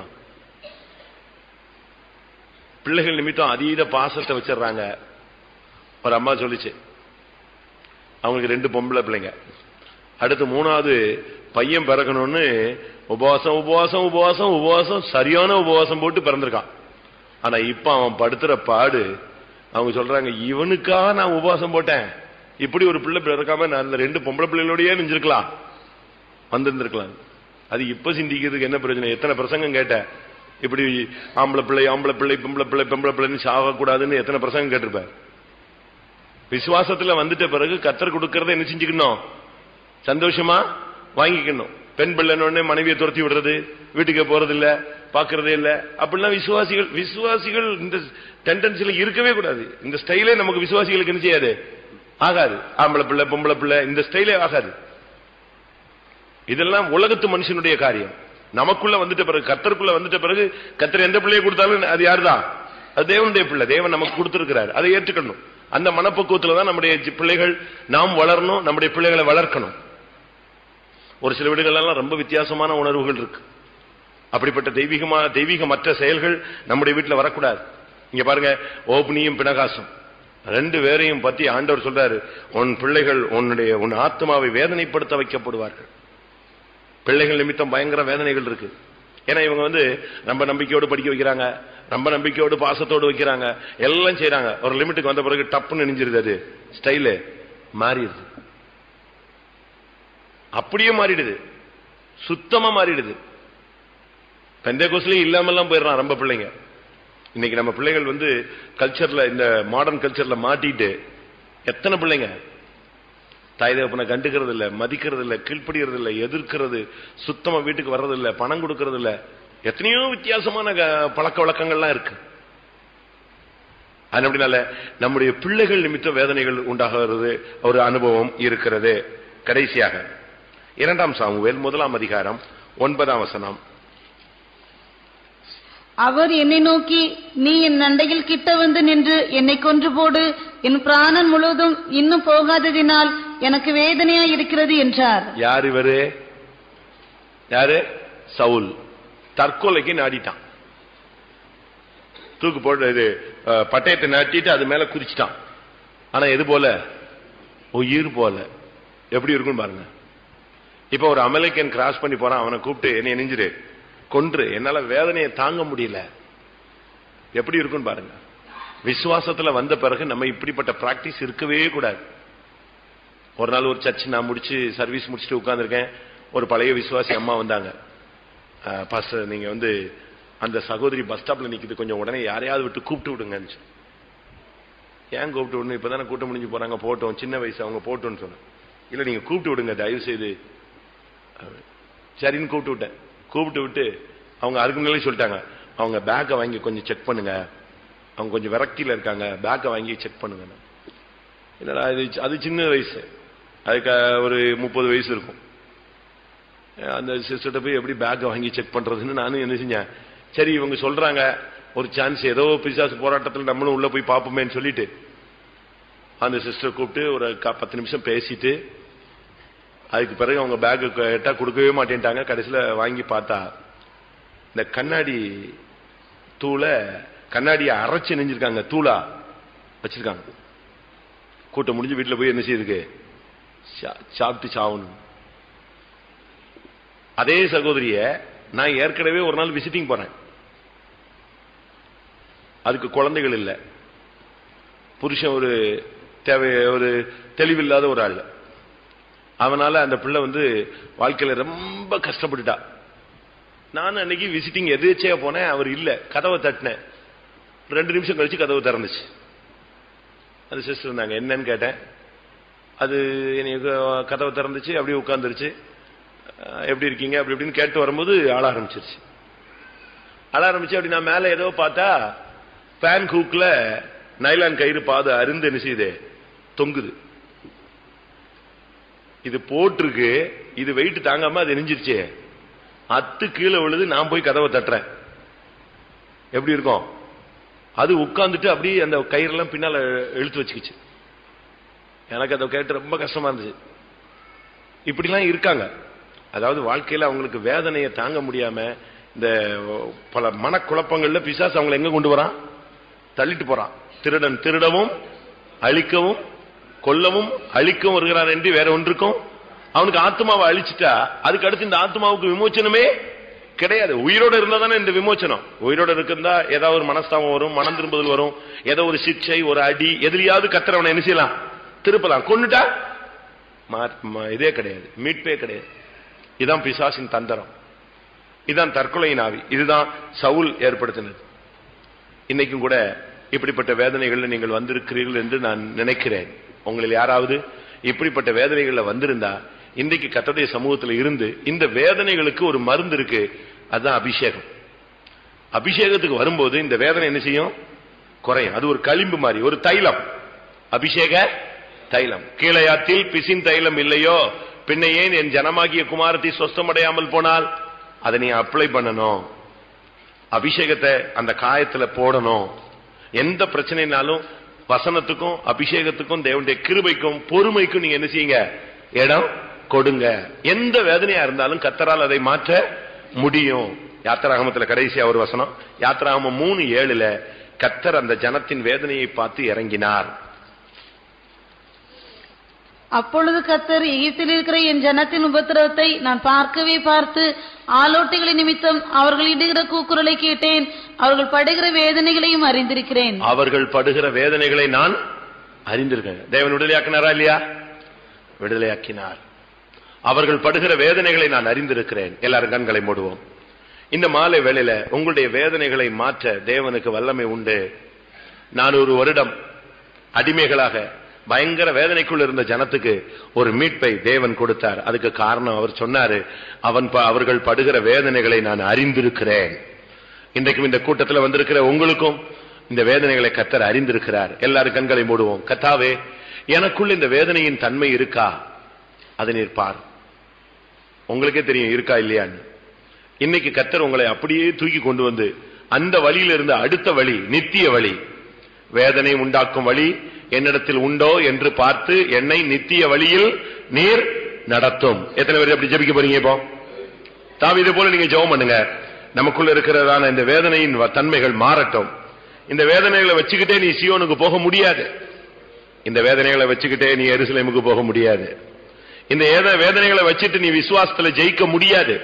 பிள்ளைகள் நிமித்தம் அதீத பாசத்தை வச்சிடுறாங்க ஒரு அம்மா சொல்லிச்சு அவங்களுக்கு ரெண்டு பொம்பளை பிள்ளைங்க அடுத்து மூணாவது பையன் பிறக்கணும்னு உபவாசம் உபவாசம் உபவாசம் உபவாசம் சரியான உபவாசம் போட்டு பிறந்திருக்கான் ஆனா இப்ப அவன் படுத்துற பாடு அவங்க சொல்றாங்க இவனுக்கா நான் உபவாசம் போட்டேன் இப்படி ஒரு பிள்ளை பிறக்காம நான் அந்த ரெண்டு பொம்பளை பிள்ளைகளோடயே நெஞ்சிருக்கலாம் வந்திருந்திருக்கலாம் அது இப்ப சிந்திக்கிறதுக்கு என்ன பிரச்சனை எத்தனை பிரசங்கம் கேட்ட இப்படி ஆம்பளை பிள்ளை ஆம்பளை பிள்ளை பொம்பளை பிள்ளை பொம்பளை பிள்ளைன்னு சாகக்கூடாதுன்னு எத்தனை பிரசங்கம் கேட்டிருப்பேன் விசுவாசத்துல வந்துட்ட பிறகு கத்தர் கொடுக்கறத என்ன செஞ்சுக்கணும் சந்தோஷமா வாங்கிக்கணும் பெண் பிள்ளைன்னு மனைவியை துரத்தி விடுறது வீட்டுக்கு போறது இல்ல பாக்குறதே இல்ல அப்படிலாம் விசுவாசிகள் விசுவாசிகள் இந்த டெண்டன்சில இருக்கவே கூடாது இந்த ஸ்டைலே நமக்கு விசுவாசிகளுக்கு என்ன செய்யாது ஆகாது ஆம்பளை பிள்ளை பொம்பளை பிள்ளை இந்த ஸ்டைலே ஆகாது இதெல்லாம் உலகத்து மனுஷனுடைய காரியம் நமக்குள்ள வந்துட்ட பிறகு கத்தருக்குள்ள வந்துட்ட பிறகு கத்தர் எந்த பிள்ளையை கொடுத்தாலும் அது யாருதான் அது தேவனுடைய பிள்ளை தேவன் நமக்கு கொடுத்திருக்கிறார் அதை ஏற்றுக்கணும் அந்த மனப்பக்குவத்துல தான் நம்முடைய சி- பிள்ளைகள் நாம் வளரணும் நம்முடைய பிள்ளைகளை வளர்க்கணும் ஒரு சில வீடுகள் எல்லாம் ரொம்ப வித்தியாசமான உணர்வுகள் இருக்கு அப்படிப்பட்ட தெய்வீகமா தெய்வீகமற்ற செயல்கள் நம்முடைய வீட்டுல வரக்கூடாது இங்க பாருங்க ஓப்னியும் பினகாசம் ரெண்டு பேரையும் பத்தி ஆண்டவர் சொல்றாரு உன் பிள்ளைகள் உன்னுடைய உன் ஆத்மாவை வேதனைப்படுத்த வைக்கப்படுவார்கள் பிள்ளைகள் நிமித்தம் பயங்கர வேதனைகள் இருக்கு ஏன்னா இவங்க வந்து நம்ம நம்பிக்கையோடு படிக்க வைக்கிறாங்க ரொம்ப நம்பிக்கையோடு பாசத்தோடு வைக்கிறாங்க எல்லாம் செய்றாங்க ஒரு லிமிட்டுக்கு வந்த பிறகு டப்புன்னு நெஞ்சிருது அது ஸ்டைலு மாறிடுது அப்படியே மாறிடுது சுத்தமா மாறிடுது பெந்தகோஸ்லயே இல்லாமல்லாம் போயிடுறான் ரொம்ப பிள்ளைங்க இன்னைக்கு நம்ம பிள்ளைகள் வந்து கல்ச்சர்ல இந்த மாடர்ன் கல்ச்சர்ல மாட்டிட்டு எத்தனை பிள்ளைங்க தாய் தகப்பனை கண்டுக்கிறது இல்ல மதிக்கிறது இல்ல கீழ்ப்படுகிறது இல்ல எதிர்க்கிறது சுத்தமா வீட்டுக்கு வர்றது இல்ல பணம் கொடுக்கறது இல்ல எத்தனையோ வித்தியாசமான க- பழக்க வழக்கங்கள்லாம் இருக்கு அது அப்படினால நம்முடைய பிள்ளைகள் நிமித்த வேதனைகள் உண்டாகிறது ஒரு அனுபவம் இருக்கிறது கடைசியாக இரண்டாம் சாமுவேல் முதலாம் அதிகாரம் ஒன்பதாம் வசனம் அவர் என்னை நோக்கி நீ என் நண்டையில் கிட்ட வந்து நின்று என்னை கொன்று போடு என் பிராணன் முழுவதும் இன்னும் போகாததினால் எனக்கு வேதனையா இருக்கிறது என்றார் யார் இவரு யாரு சவுல் தற்கொலைக்கு நாடிட்டான் தூக்கு போட்டு இது அஹ், பட்டயத்தை நாட்டிட்டு அது மேல குதிச்சிட்டான் ஆனா எது போல உயிர் போல எப்படி இருக்குன்னு பாருங்க இப்ப ஒரு அமெரிக்கன் கிராஸ் பண்ணி போறான் அவனை கூப்பிட்டு என்னை நெஞ்சிரு கொன்று என்னால வேதனையை தாங்க முடியல எப்படி இருக்குன்னு பாருங்க விசுவாசத்துல வந்த பிறகு நம்ம இப்படிப்பட்ட பிராக்டிஸ் இருக்கவே கூடாது ஒரு நாள் ஒரு சர்ச் நான் முடிச்சு சர்வீஸ் முடிச்சுட்டு உட்கார்ந்திருக்கேன் ஒரு பழைய விசுவாசி அம்மா வந்தாங்க பஸ் நீங்க வந்து அந்த சகோதரி பஸ் ஸ்டாப்ல நிக்குது கொஞ்சம் உடனே யாரையாவது விட்டு கூப்பிட்டு விடுங்கன்னு சொன்னேன். ஏன் கூப்பிட்டு விடணும் இப்பதானே கூட்டம் முடிஞ்சு போறாங்க போட்டோம் சின்ன வயசு அவங்க போட்டோம்னு சொன்னேன் இல்ல நீங்க கூப்பிட்டு விடுங்க தயவு செய்து அப்படி. சரின்னு கூப்பிட்டு விட்டேன் கூப்பிட்டு விட்டு அவங்க அதுக்கு முன்னாலே சொல்லிட்டாங்க அவங்க பேக்கை வாங்கி கொஞ்சம் செக் பண்ணுங்க அவங்க கொஞ்சம் விரக்தியில இருக்காங்க பேக்கை வாங்கி செக் பண்ணுங்க என்னடா இது அது சின்ன வயசு அதுக்கு ஒரு முப்பது வயசு இருக்கும் அந்த சிஸ்டர்கிட்ட போய் எப்படி பேக்கை வாங்கி செக் பண்றதுன்னு நானும் என்ன செஞ்சேன் சரி இவங்க சொல்றாங்க ஒரு சான்ஸ் ஏதோ பிசாசு போராட்டத்தில் நம்மளும் உள்ள போய் பார்ப்போமேன்னு சொல்லிட்டு அந்த சிஸ்டர் கூப்பிட்டு ஒரு க- பத்து நிமிஷம் பேசிட்டு அதுக்கு பிறகு அவங்க பேக்கு கேட்டா கொடுக்கவே மாட்டேன்ட்டாங்க கடைசியில வாங்கி பார்த்தா இந்த கண்ணாடி தூளை கண்ணாடியை அரைச்சு நெஞ்சிருக்காங்க தூளா வச்சிருக்காங்க கூட்டம் முடிஞ்சு வீட்டுல போய் என்ன செய்யுதுக்கு சா- சாப்பிட்டு சாவணும் அதே சகோதரிய நான் ஏற்கனவே ஒரு நாள் விசிட்டிங் போறேன் அதுக்கு குழந்தைகள் இல்ல புருஷன் ஒரு தேவை ஒரு தெளிவில்லாத ஒரு ஆள் அவனால அந்த பிள்ளை வந்து வாழ்க்கையில ரொம்ப கஷ்டப்பட்டுட்டா நான் அன்னைக்கு விசிட்டிங் எதேச்சையா போனேன் அவர் இல்ல கதவை தட்டினேன் ரெண்டு நிமிஷம் கழிச்சு கதவு திறந்துச்சு அது சிஸ்டர் இருந்தாங்க என்னன்னு கேட்டேன் அது எனக்கு கதவை திறந்துச்சு அப்படியே உட்கார்ந்துருச்சு அஹ் எப்படி இருக்கீங்க அப்படி இப்படின்னு கேட்டு வரும்போது ஆள ஆரம்பிச்சிருச்சு ஆள ஆரம்பிச்சு அப்படி நான் மேல ஏதோ பார்த்தா பேன் ஹூக்ல நைலான் கயிறு பாது அருந்து என்ன செய்யுது தொங்குது இது போட்டிருக்கு இது வெயிட் தாங்காம அது நெஞ்சிருச்சே அத்து கீழே விழுது நான் போய் கதவை தட்டுறேன் எப்படி இருக்கும் அது உட்கார்ந்துட்டு அப்படியே அந்த கயிறெல்லாம் பின்னால இழுத்து வச்சுக்கிச்சு எனக்கு அதை கேட்டு ரொம்ப கஷ்டமா இருந்துச்சு இப்படிலாம் இருக்காங்க அதாவது வாழ்க்கையில அவங்களுக்கு வேதனையை தாங்க முடியாம இந்த பல மனக்குழப்பங்கள்ல பிசாசு அவங்களை எங்க கொண்டு வரான் தள்ளிட்டு போறான் திருடன் திருடவும் அழிக்கவும் கொல்லவும் அழிக்கவும் வருகிறான் என்று வேற ஒன்றுக்கும் அவனுக்கு ஆத்மாவை அழிச்சிட்டா அதுக்கு அடுத்து இந்த ஆத்மாவுக்கு விமோச்சனமே கிடையாது உயிரோட இருந்தா தானே இந்த விமோச்சனம் உயிரோட இருந்தா ஏதாவது ஒரு மனஸ்தாபம் வரும் மனம் திரும்புதல் வரும் ஏதோ ஒரு சிக்ஷை ஒரு அடி எதுலயாவது கத்துறவனை என்ன செய்யலாம் திருப்பலாம் கொன்னுட்டா மா- மா- இதே கிடையாது மீட்பே கிடையாது இதுதான் பிசாசின் தந்திரம் இதுதான் தற்கொலையின் ஆவி இதுதான் சவுல் ஏற்படுத்தினது இன்னைக்கும் கூட இப்படிப்பட்ட வேதனைகள்ல நீங்கள் வந்திருக்கிறீர்கள் என்று நான் நினைக்கிறேன் உங்களில் யாராவது இப்படிப்பட்ட வேதனைகள்ல வந்திருந்தா இன்றைக்கு கத்தடைய சமூகத்தில் இருந்து இந்த வேதனைகளுக்கு ஒரு மருந்து இருக்கு அதுதான் அபிஷேகம் அபிஷேகத்துக்கு வரும்போது இந்த வேதனை என்ன செய்யும் குறையும் அது ஒரு களிம்பு மாதிரி ஒரு தைலம் அபிஷேக தைலம் கீழையாத்தில் பிசின் தைலம் இல்லையோ பின்ன ஏன் என் ஜனமாகிய குமாரத்தை சொஸ்தமடையாமல் போனால் அதை நீ அப்ளை பண்ணணும் அபிஷேகத்தை அந்த காயத்துல போடணும் எந்த பிரச்சனைனாலும் வசனத்துக்கும் அபிஷேகத்துக்கும் தேவனுடைய கிருபைக்கும் பொறுமைக்கும் நீங்க என்ன செய்யுங்க இடம் கொடுங்க எந்த வேதனையா இருந்தாலும் கத்தரால் அதை மாற்ற முடியும் யாத்திராகமத்துல கடைசியா ஒரு வசனம் யாத்திராகமம் மூணு ஏழுல கத்தர் அந்த ஜனத்தின் வேதனையை பார்த்து இறங்கினார் அப்பொழுது கத்தர் எகிப்தில் இருக்கிற என் ஜனத்தின் உபத்திரவத்தை நான் பார்க்கவே பார்த்து ஆலோட்டிகளின் நிமித்தம் அவர்கள் இடுகிற கூக்குரலை கேட்டேன் அவர்கள் படுகிற வேதனைகளையும் அறிந்திருக்கிறேன் அவர்கள் படுகிற வேதனைகளை நான் அறிந்திருக்கேன் தேவன் விடுதலையாக்கினாரா இல்லையா விடுதலையாக்கினார் அவர்கள் படுகிற வேதனைகளை நான் அறிந்திருக்கிறேன் எல்லாரும் கண்களை மூடுவோம் இந்த மாலை வேளையில உங்களுடைய வேதனைகளை மாற்ற தேவனுக்கு வல்லமை உண்டு நான் ஒரு வருடம் அடிமைகளாக பயங்கர வேதனைக்குள் இருந்த ஜனத்துக்கு ஒரு மீட்பை தேவன் கொடுத்தார் அதுக்கு காரணம் அவர் சொன்னாரு அவன் ப- அவர்கள் படுகிற வேதனைகளை நான் அறிந்திருக்கிறேன் இன்றைக்கும் இந்த கூட்டத்தில் வந்திருக்கிற உங்களுக்கும் இந்த வேதனைகளை கத்தர் அறிந்திருக்கிறார் எல்லாரும் கண்களை மூடுவோம் கத்தாவே எனக்குள்ள இந்த வேதனையின் தன்மை இருக்கா அதை நீர் பார் உங்களுக்கே தெரியும் இருக்கா இல்லையான்னு இன்னைக்கு கத்தர் உங்களை அப்படியே தூக்கி கொண்டு வந்து அந்த வழியில இருந்து அடுத்த வழி நித்திய வழி வேதனை உண்டாக்கும் வழி என்னிடத்தில் உண்டோ என்று பார்த்து என்னை நித்திய வழியில் நீர் நடத்தும் எத்தனை பேர் அப்படி ஜெபிக்க போறீங்க இப்போ தாவீதை போல நீங்க ஜெபம் பண்ணுங்க நமக்குள்ள இருக்கிறதான இந்த வேதனையின் வ- தன்மைகள் மாறட்டும் இந்த வேதனைகளை வச்சுக்கிட்டே நீ சியோனுக்கு போக முடியாது இந்த வேதனைகளை வச்சுக்கிட்டே நீ எருசலேமுக்கு போக முடியாது இந்த ஏத- வேதனைகளை வச்சுட்டு நீ விசுவாசத்துல ஜெயிக்க முடியாது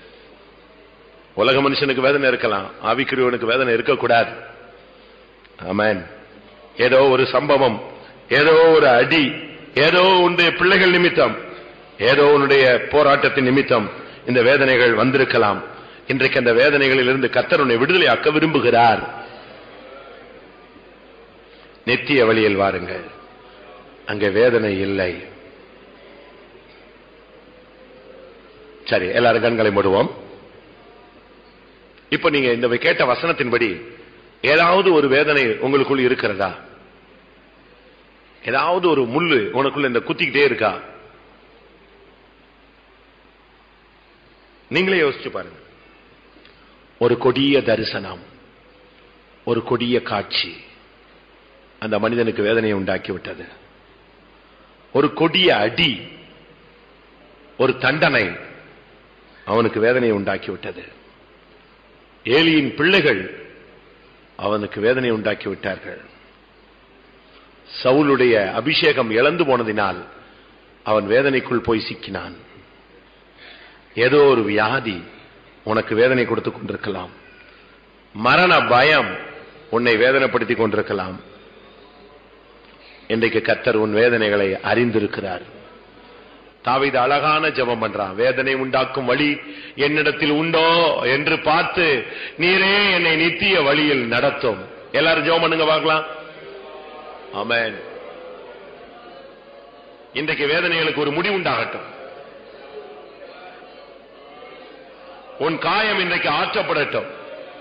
உலக மனுஷனுக்கு வேதனை இருக்கலாம் ஆவிக்குரியவனுக்கு வேதனை இருக்கக்கூடாது ஆமென் ஏதோ ஒரு சம்பவம் ஏதோ ஒரு அடி ஏதோ உன்னுடைய பிள்ளைகள் நிமித்தம் ஏதோ உன்னுடைய போராட்டத்தின் நிமித்தம் இந்த வேதனைகள் வந்திருக்கலாம் இன்றைக்கு அந்த வேதனைகளில் இருந்து கத்தர் உன்னை விடுதலையாக்க விரும்புகிறார் நித்திய வழியில் வாருங்கள் அங்கே வேதனை இல்லை சரி எல்லாரும் கண்களை மூடுவோம் இப்ப நீங்க இந்த கேட்ட வசனத்தின்படி ஏதாவது ஒரு வேதனை உங்களுக்குள் இருக்கிறதா ஏதாவது ஒரு முள்ளு உனக்குள்ள இந்த குத்திக்கிட்டே இருக்கா நீங்களே யோசிச்சு பாருங்க ஒரு கொடிய தரிசனம் ஒரு கொடிய காட்சி அந்த மனிதனுக்கு வேதனையை உண்டாக்கி விட்டது ஒரு கொடிய அடி ஒரு தண்டனை அவனுக்கு வேதனையை உண்டாக்கி விட்டது ஏலியின் பிள்ளைகள் அவனுக்கு வேதனை உண்டாக்கி விட்டார்கள் சவுலுடைய அபிஷேகம் இழந்து போனதினால் அவன் வேதனைக்குள் போய் சிக்கினான் ஏதோ ஒரு வியாதி உனக்கு வேதனை கொடுத்துக் கொண்டிருக்கலாம் மரண பயம் உன்னை வேதனைப்படுத்திக் கொண்டிருக்கலாம் இன்றைக்கு கத்தர் உன் வேதனைகளை அறிந்திருக்கிறார் தாவீது அழகான ஜெபம் பண்றான் வேதனை உண்டாக்கும் வழி என்னிடத்தில் உண்டோ என்று பார்த்து நீரே என்னை நித்திய வழியில் நடத்தும் எல்லாரும் ஜெபம் பண்ணுங்க பார்க்கலாம் ஆமென் இன்றைக்கு வேதனைகளுக்கு ஒரு முடிவு உண்டாகட்டும் உன் காயம் இன்றைக்கு ஆற்றப்படட்டும்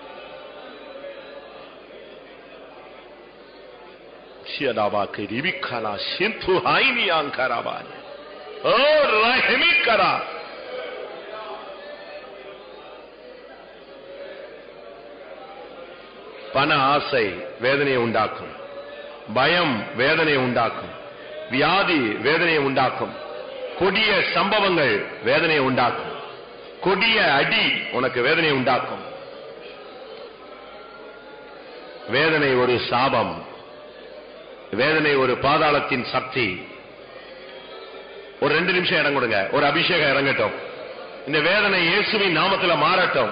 சியதாபாக்கு ரிவிக்கலா சிந்து ஹைனியாங்கராபாய் ஓ ரஹமிக்கரா பண ஆசை வேதனையை உண்டாக்கும் பயம் வேதனையை உண்டாக்கும் வியாதி வேதனையை உண்டாக்கும் கொடிய சம்பவங்கள் வேதனையை உண்டாக்கும் கொடிய அடி உனக்கு வேதனையை உண்டாக்கும் வேதனை ஒரு சாபம் வேதனை ஒரு பாதாளத்தின் சக்தி ஒரு ரெண்டு நிமிஷம் இடம் கொடுங்க ஒரு அபிஷேகம் இறங்கட்டும் இந்த வேதனை இயேசுவின் நாமத்துல மாறட்டும்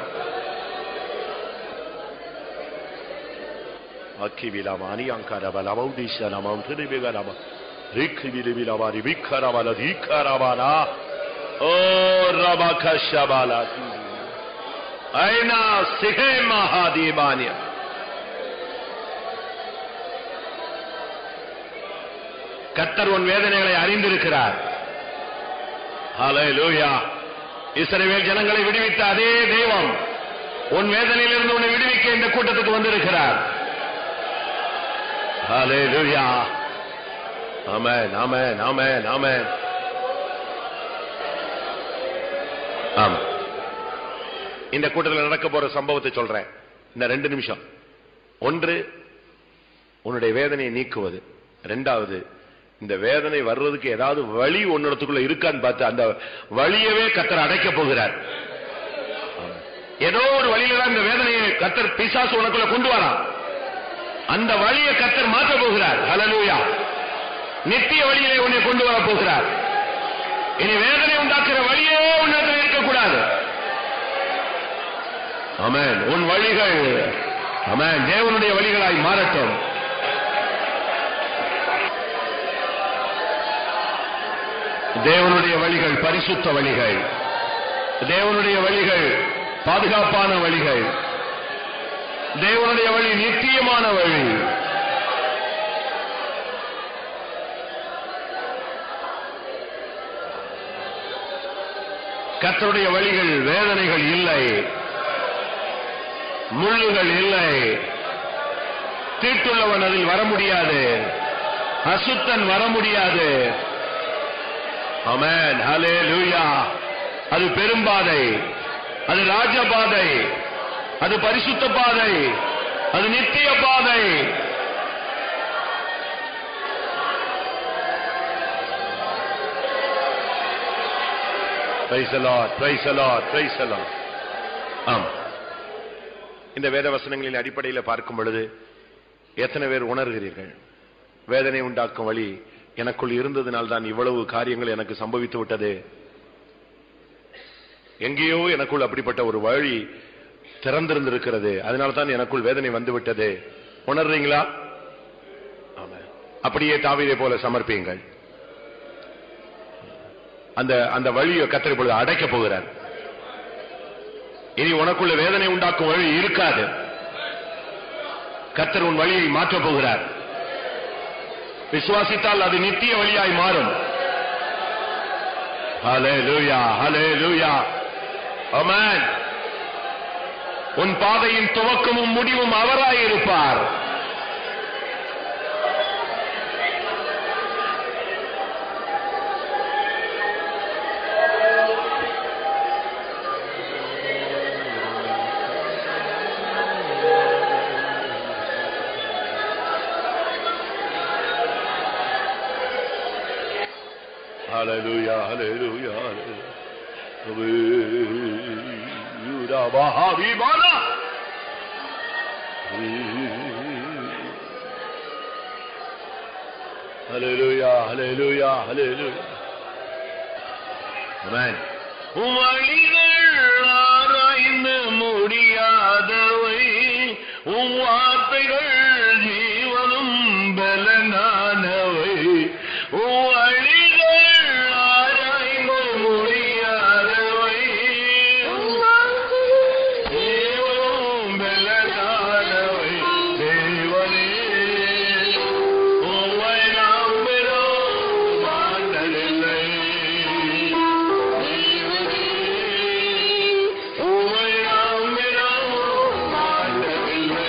அக்கி விலாமா அனியாங்காரபா லமௌதீஷ நமம் திருபிகரபா ரிக்கு விலிபிலபா ரிபிக்கரபல தீக்கரபாலா ஓ ரபகஷபாலா ஐனா சிகே மகாதீபானிய கத்தர் உன் வேதனைகளை அறிந்திருக்கிறார் ஹalleluya இஸ்ரவேல் ஜனங்களை விடுவித்த அதே தெய்வம் உன் வேதனையிலிருந்து உன்னை விடுவிக்க இந்த கூட்டத்துக்கு வந்திருக்கிறார் ஹalleluya ஆமென் ஆமென் ஆமென் ஆமென் ஆமா இந்த கூட்டத்தில் நடக்க போற சம்பவத்தை சொல்றேன் இந்த ரெண்டு நிமிஷம் ஒன்று உன்னுடைய வேதனையை நீக்குவது ரெண்டாவது இந்த வேதனை வர்றதுக்கு ஏதாவது வழி உன்னிடத்துக்குள்ள இருக்கான்னு பார்த்து அந்த வழியவே கத்தர் அடைக்க போகிறார் ஆமா. ஏதோ ஒரு வழியில தான் இந்த வேதனையை கத்தர் பிசாசு உனக்குள்ள கொண்டு வரான் அந்த வழியை கத்தர் மாற்ற போகிறார் ஹalleluya நித்திய வழியிலே உன்னை கொண்டு வர போகிறார் இனி வேதனை உண்டாக்குற வழியே உன்னிடத்தில் இருக்கக்கூடாது அமேன் உன் வழிகள் அமேன் தேவனுடைய வழிகளாய் மாறட்டும் தேவனுடைய வழிகள் பரிசுத்த வழிகள் தேவனுடைய வழிகள் பாதுகாப்பான வழிகள் தேவனுடைய வழி நித்தியமான வழி கர்த்தருடைய வழிகள் வேதனைகள் இல்லை முள்ளுகள் இல்லை தீட்டுள்ளவன் அதில் வர முடியாது அசுத்தன் வர முடியாது அமேன் ஹலே லூயா அது பெரும்பாதை அது ராஜபாதை அது பரிசுத்த பாதை அது நித்திய பாதை Praise the Lord, praise the Lord, praise the Lord. ஆம் இந்த வேத வசனங்களின் அடிப்படையில் பார்க்கும் பொழுது எத்தனை பேர் உணர்கிறீர்கள் வேதனை உண்டாக்கும் வழி எனக்குள் இருந்ததினால் தான் இவ்வளவு காரியங்கள் எனக்கு சம்பவித்து விட்டது எங்கேயோ எனக்குள் அப்படிப்பட்ட ஒரு வழி திறந்திருந்திருக்கிறது அதனால தான் எனக்குள் வேதனை வந்து விட்டது உணர்றீங்களா ஆமென். அப்படியே தாவீதை போல சமர்ப்பியுங்கள் அந்த அந்த வழியை கத்தரி பொழுது அடைக்க போகிறார் இனி உனக்குள்ள வேதனை உண்டாக்கும் வழி இருக்காது கத்தர் உன் வழியை மாற்றப் போகிறார் விசுவாசித்தால் அது நித்திய வழியாய் மாறும் ஹalleluya ஹalleluya ஆமென் உன் பாதையின் துவக்கமும் முடிவும் அவராய் இருப்பார் Hallelujah, hallelujah, hallelujah. Hallelujah, Mahavimana. Hallelujah, hallelujah, hallelujah. Amen. வழிகள் ஆராய்ந்து முடியாதவை உம் வார்த்தைகள் ஜீவனும் பலனானவை உம் வழிகள் ஆராய்ந்து முடியாதவை ஜீவனும் பலனானவை தேவனே உம்மை நம்பினோம் மாண்டதில்லை உம்மை நம்பினோம் மாண்டதில்லை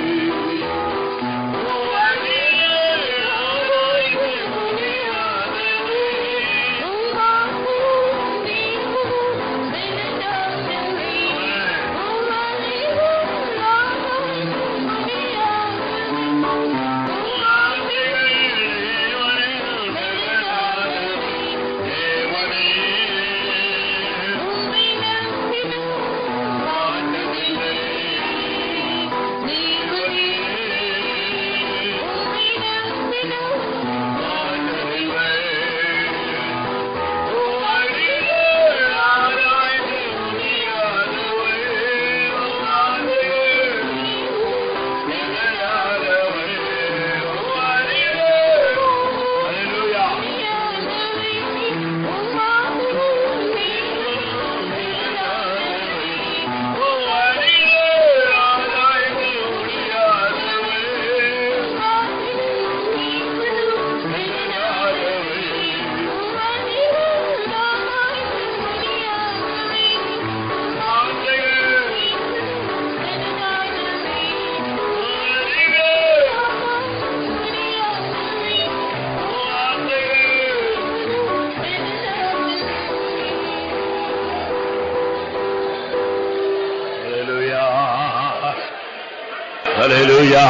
Hallelujah. Hallelujah.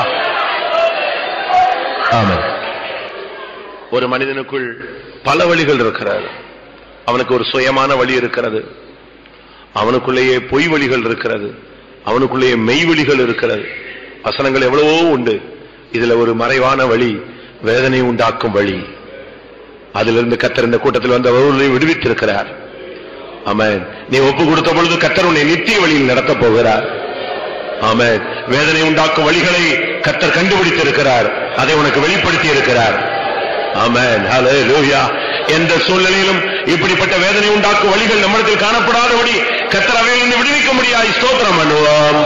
ஆமென். ஒரு மனிதனுக்குள் பல வழிகள் இருக்கிறது அவனுக்கு ஒரு சுயமான வழி இருக்கிறது அவனுக்குள்ளேயே பொய் வழிகள் இருக்கிறது அவனுக்குள்ளேயே மெய் வழிகள் இருக்கிறது வசனங்கள் எவ்வளவோ உண்டு இதுல ஒரு மறைவான வழி வேதனை உண்டாக்கும் வழி அதிலிருந்து கத்தர் இந்த கூட்டத்தில் வந்து அவர்களை விடுவித்திருக்கிறார் ஆமென் நீ ஒப்பு கொடுத்த பொழுது கத்தர் உன்னை நித்திய வழியில் நடத்தப் போகிறார் ஆமென் வேதனை உண்டாக்கும் வழிகளை கத்தர் கண்டுபிடித்திருக்கிறார் அதை உனக்கு வெளிப்படுத்தி இருக்கிறார் ஆமென் ஹalleluya எந்த சூழ்நிலையிலும் இப்படிப்பட்ட வேதனை உண்டாக்கும் வழிகள் நம்மிடத்தில் காணப்படாதபடி கத்தர் அவையிலிருந்து விடுவிக்க முடியாது ஸ்தோத்திரம் பண்ணுவோம்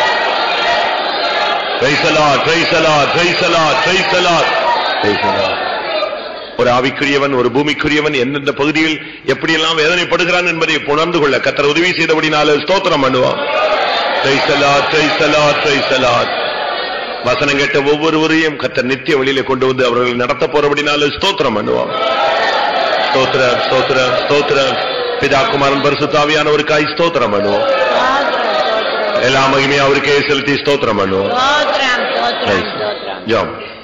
Praise the Lord, praise the Lord, praise the Lord, praise the Lord, praise the Lord. ஒரு ஆவிக்குரியவன் ஒரு பூமிக்குரியவன் எந்தெந்த பகுதியில் எப்படியெல்லாம் வேதனைப்படுகிறான் என்பதை உணர்ந்து கொள்ள கத்தர் உதவி செய்தபடினால ஸ்தோத்திரம் பண்ணுவோம் Praise the Lord, praise the Lord, praise the Lord. வசனம் கேட்ட ஒவ்வொருவரையும் கத்தர் நித்திய வழியில கொண்டு வந்து அவர்கள் நடத்த போறபடினால ஸ்தோத்திரம் பண்ணுவோம் ஸ்தோத்திரம் ஸ்தோத்திரம் ஸ்தோத்திரம் பிதா குமாரன் பரிசுத்தாவியானவருக்காய் ஸ்தோத்திரம் பண்ணுவோம் எல்லா மகிமையும் அவருக்கே செலுத்தி ஸ்தோத்திரம் பண்ணுவோம் స్తోత్రం స్తోత్రం Praise. స్తోత్రం ஜெபம்.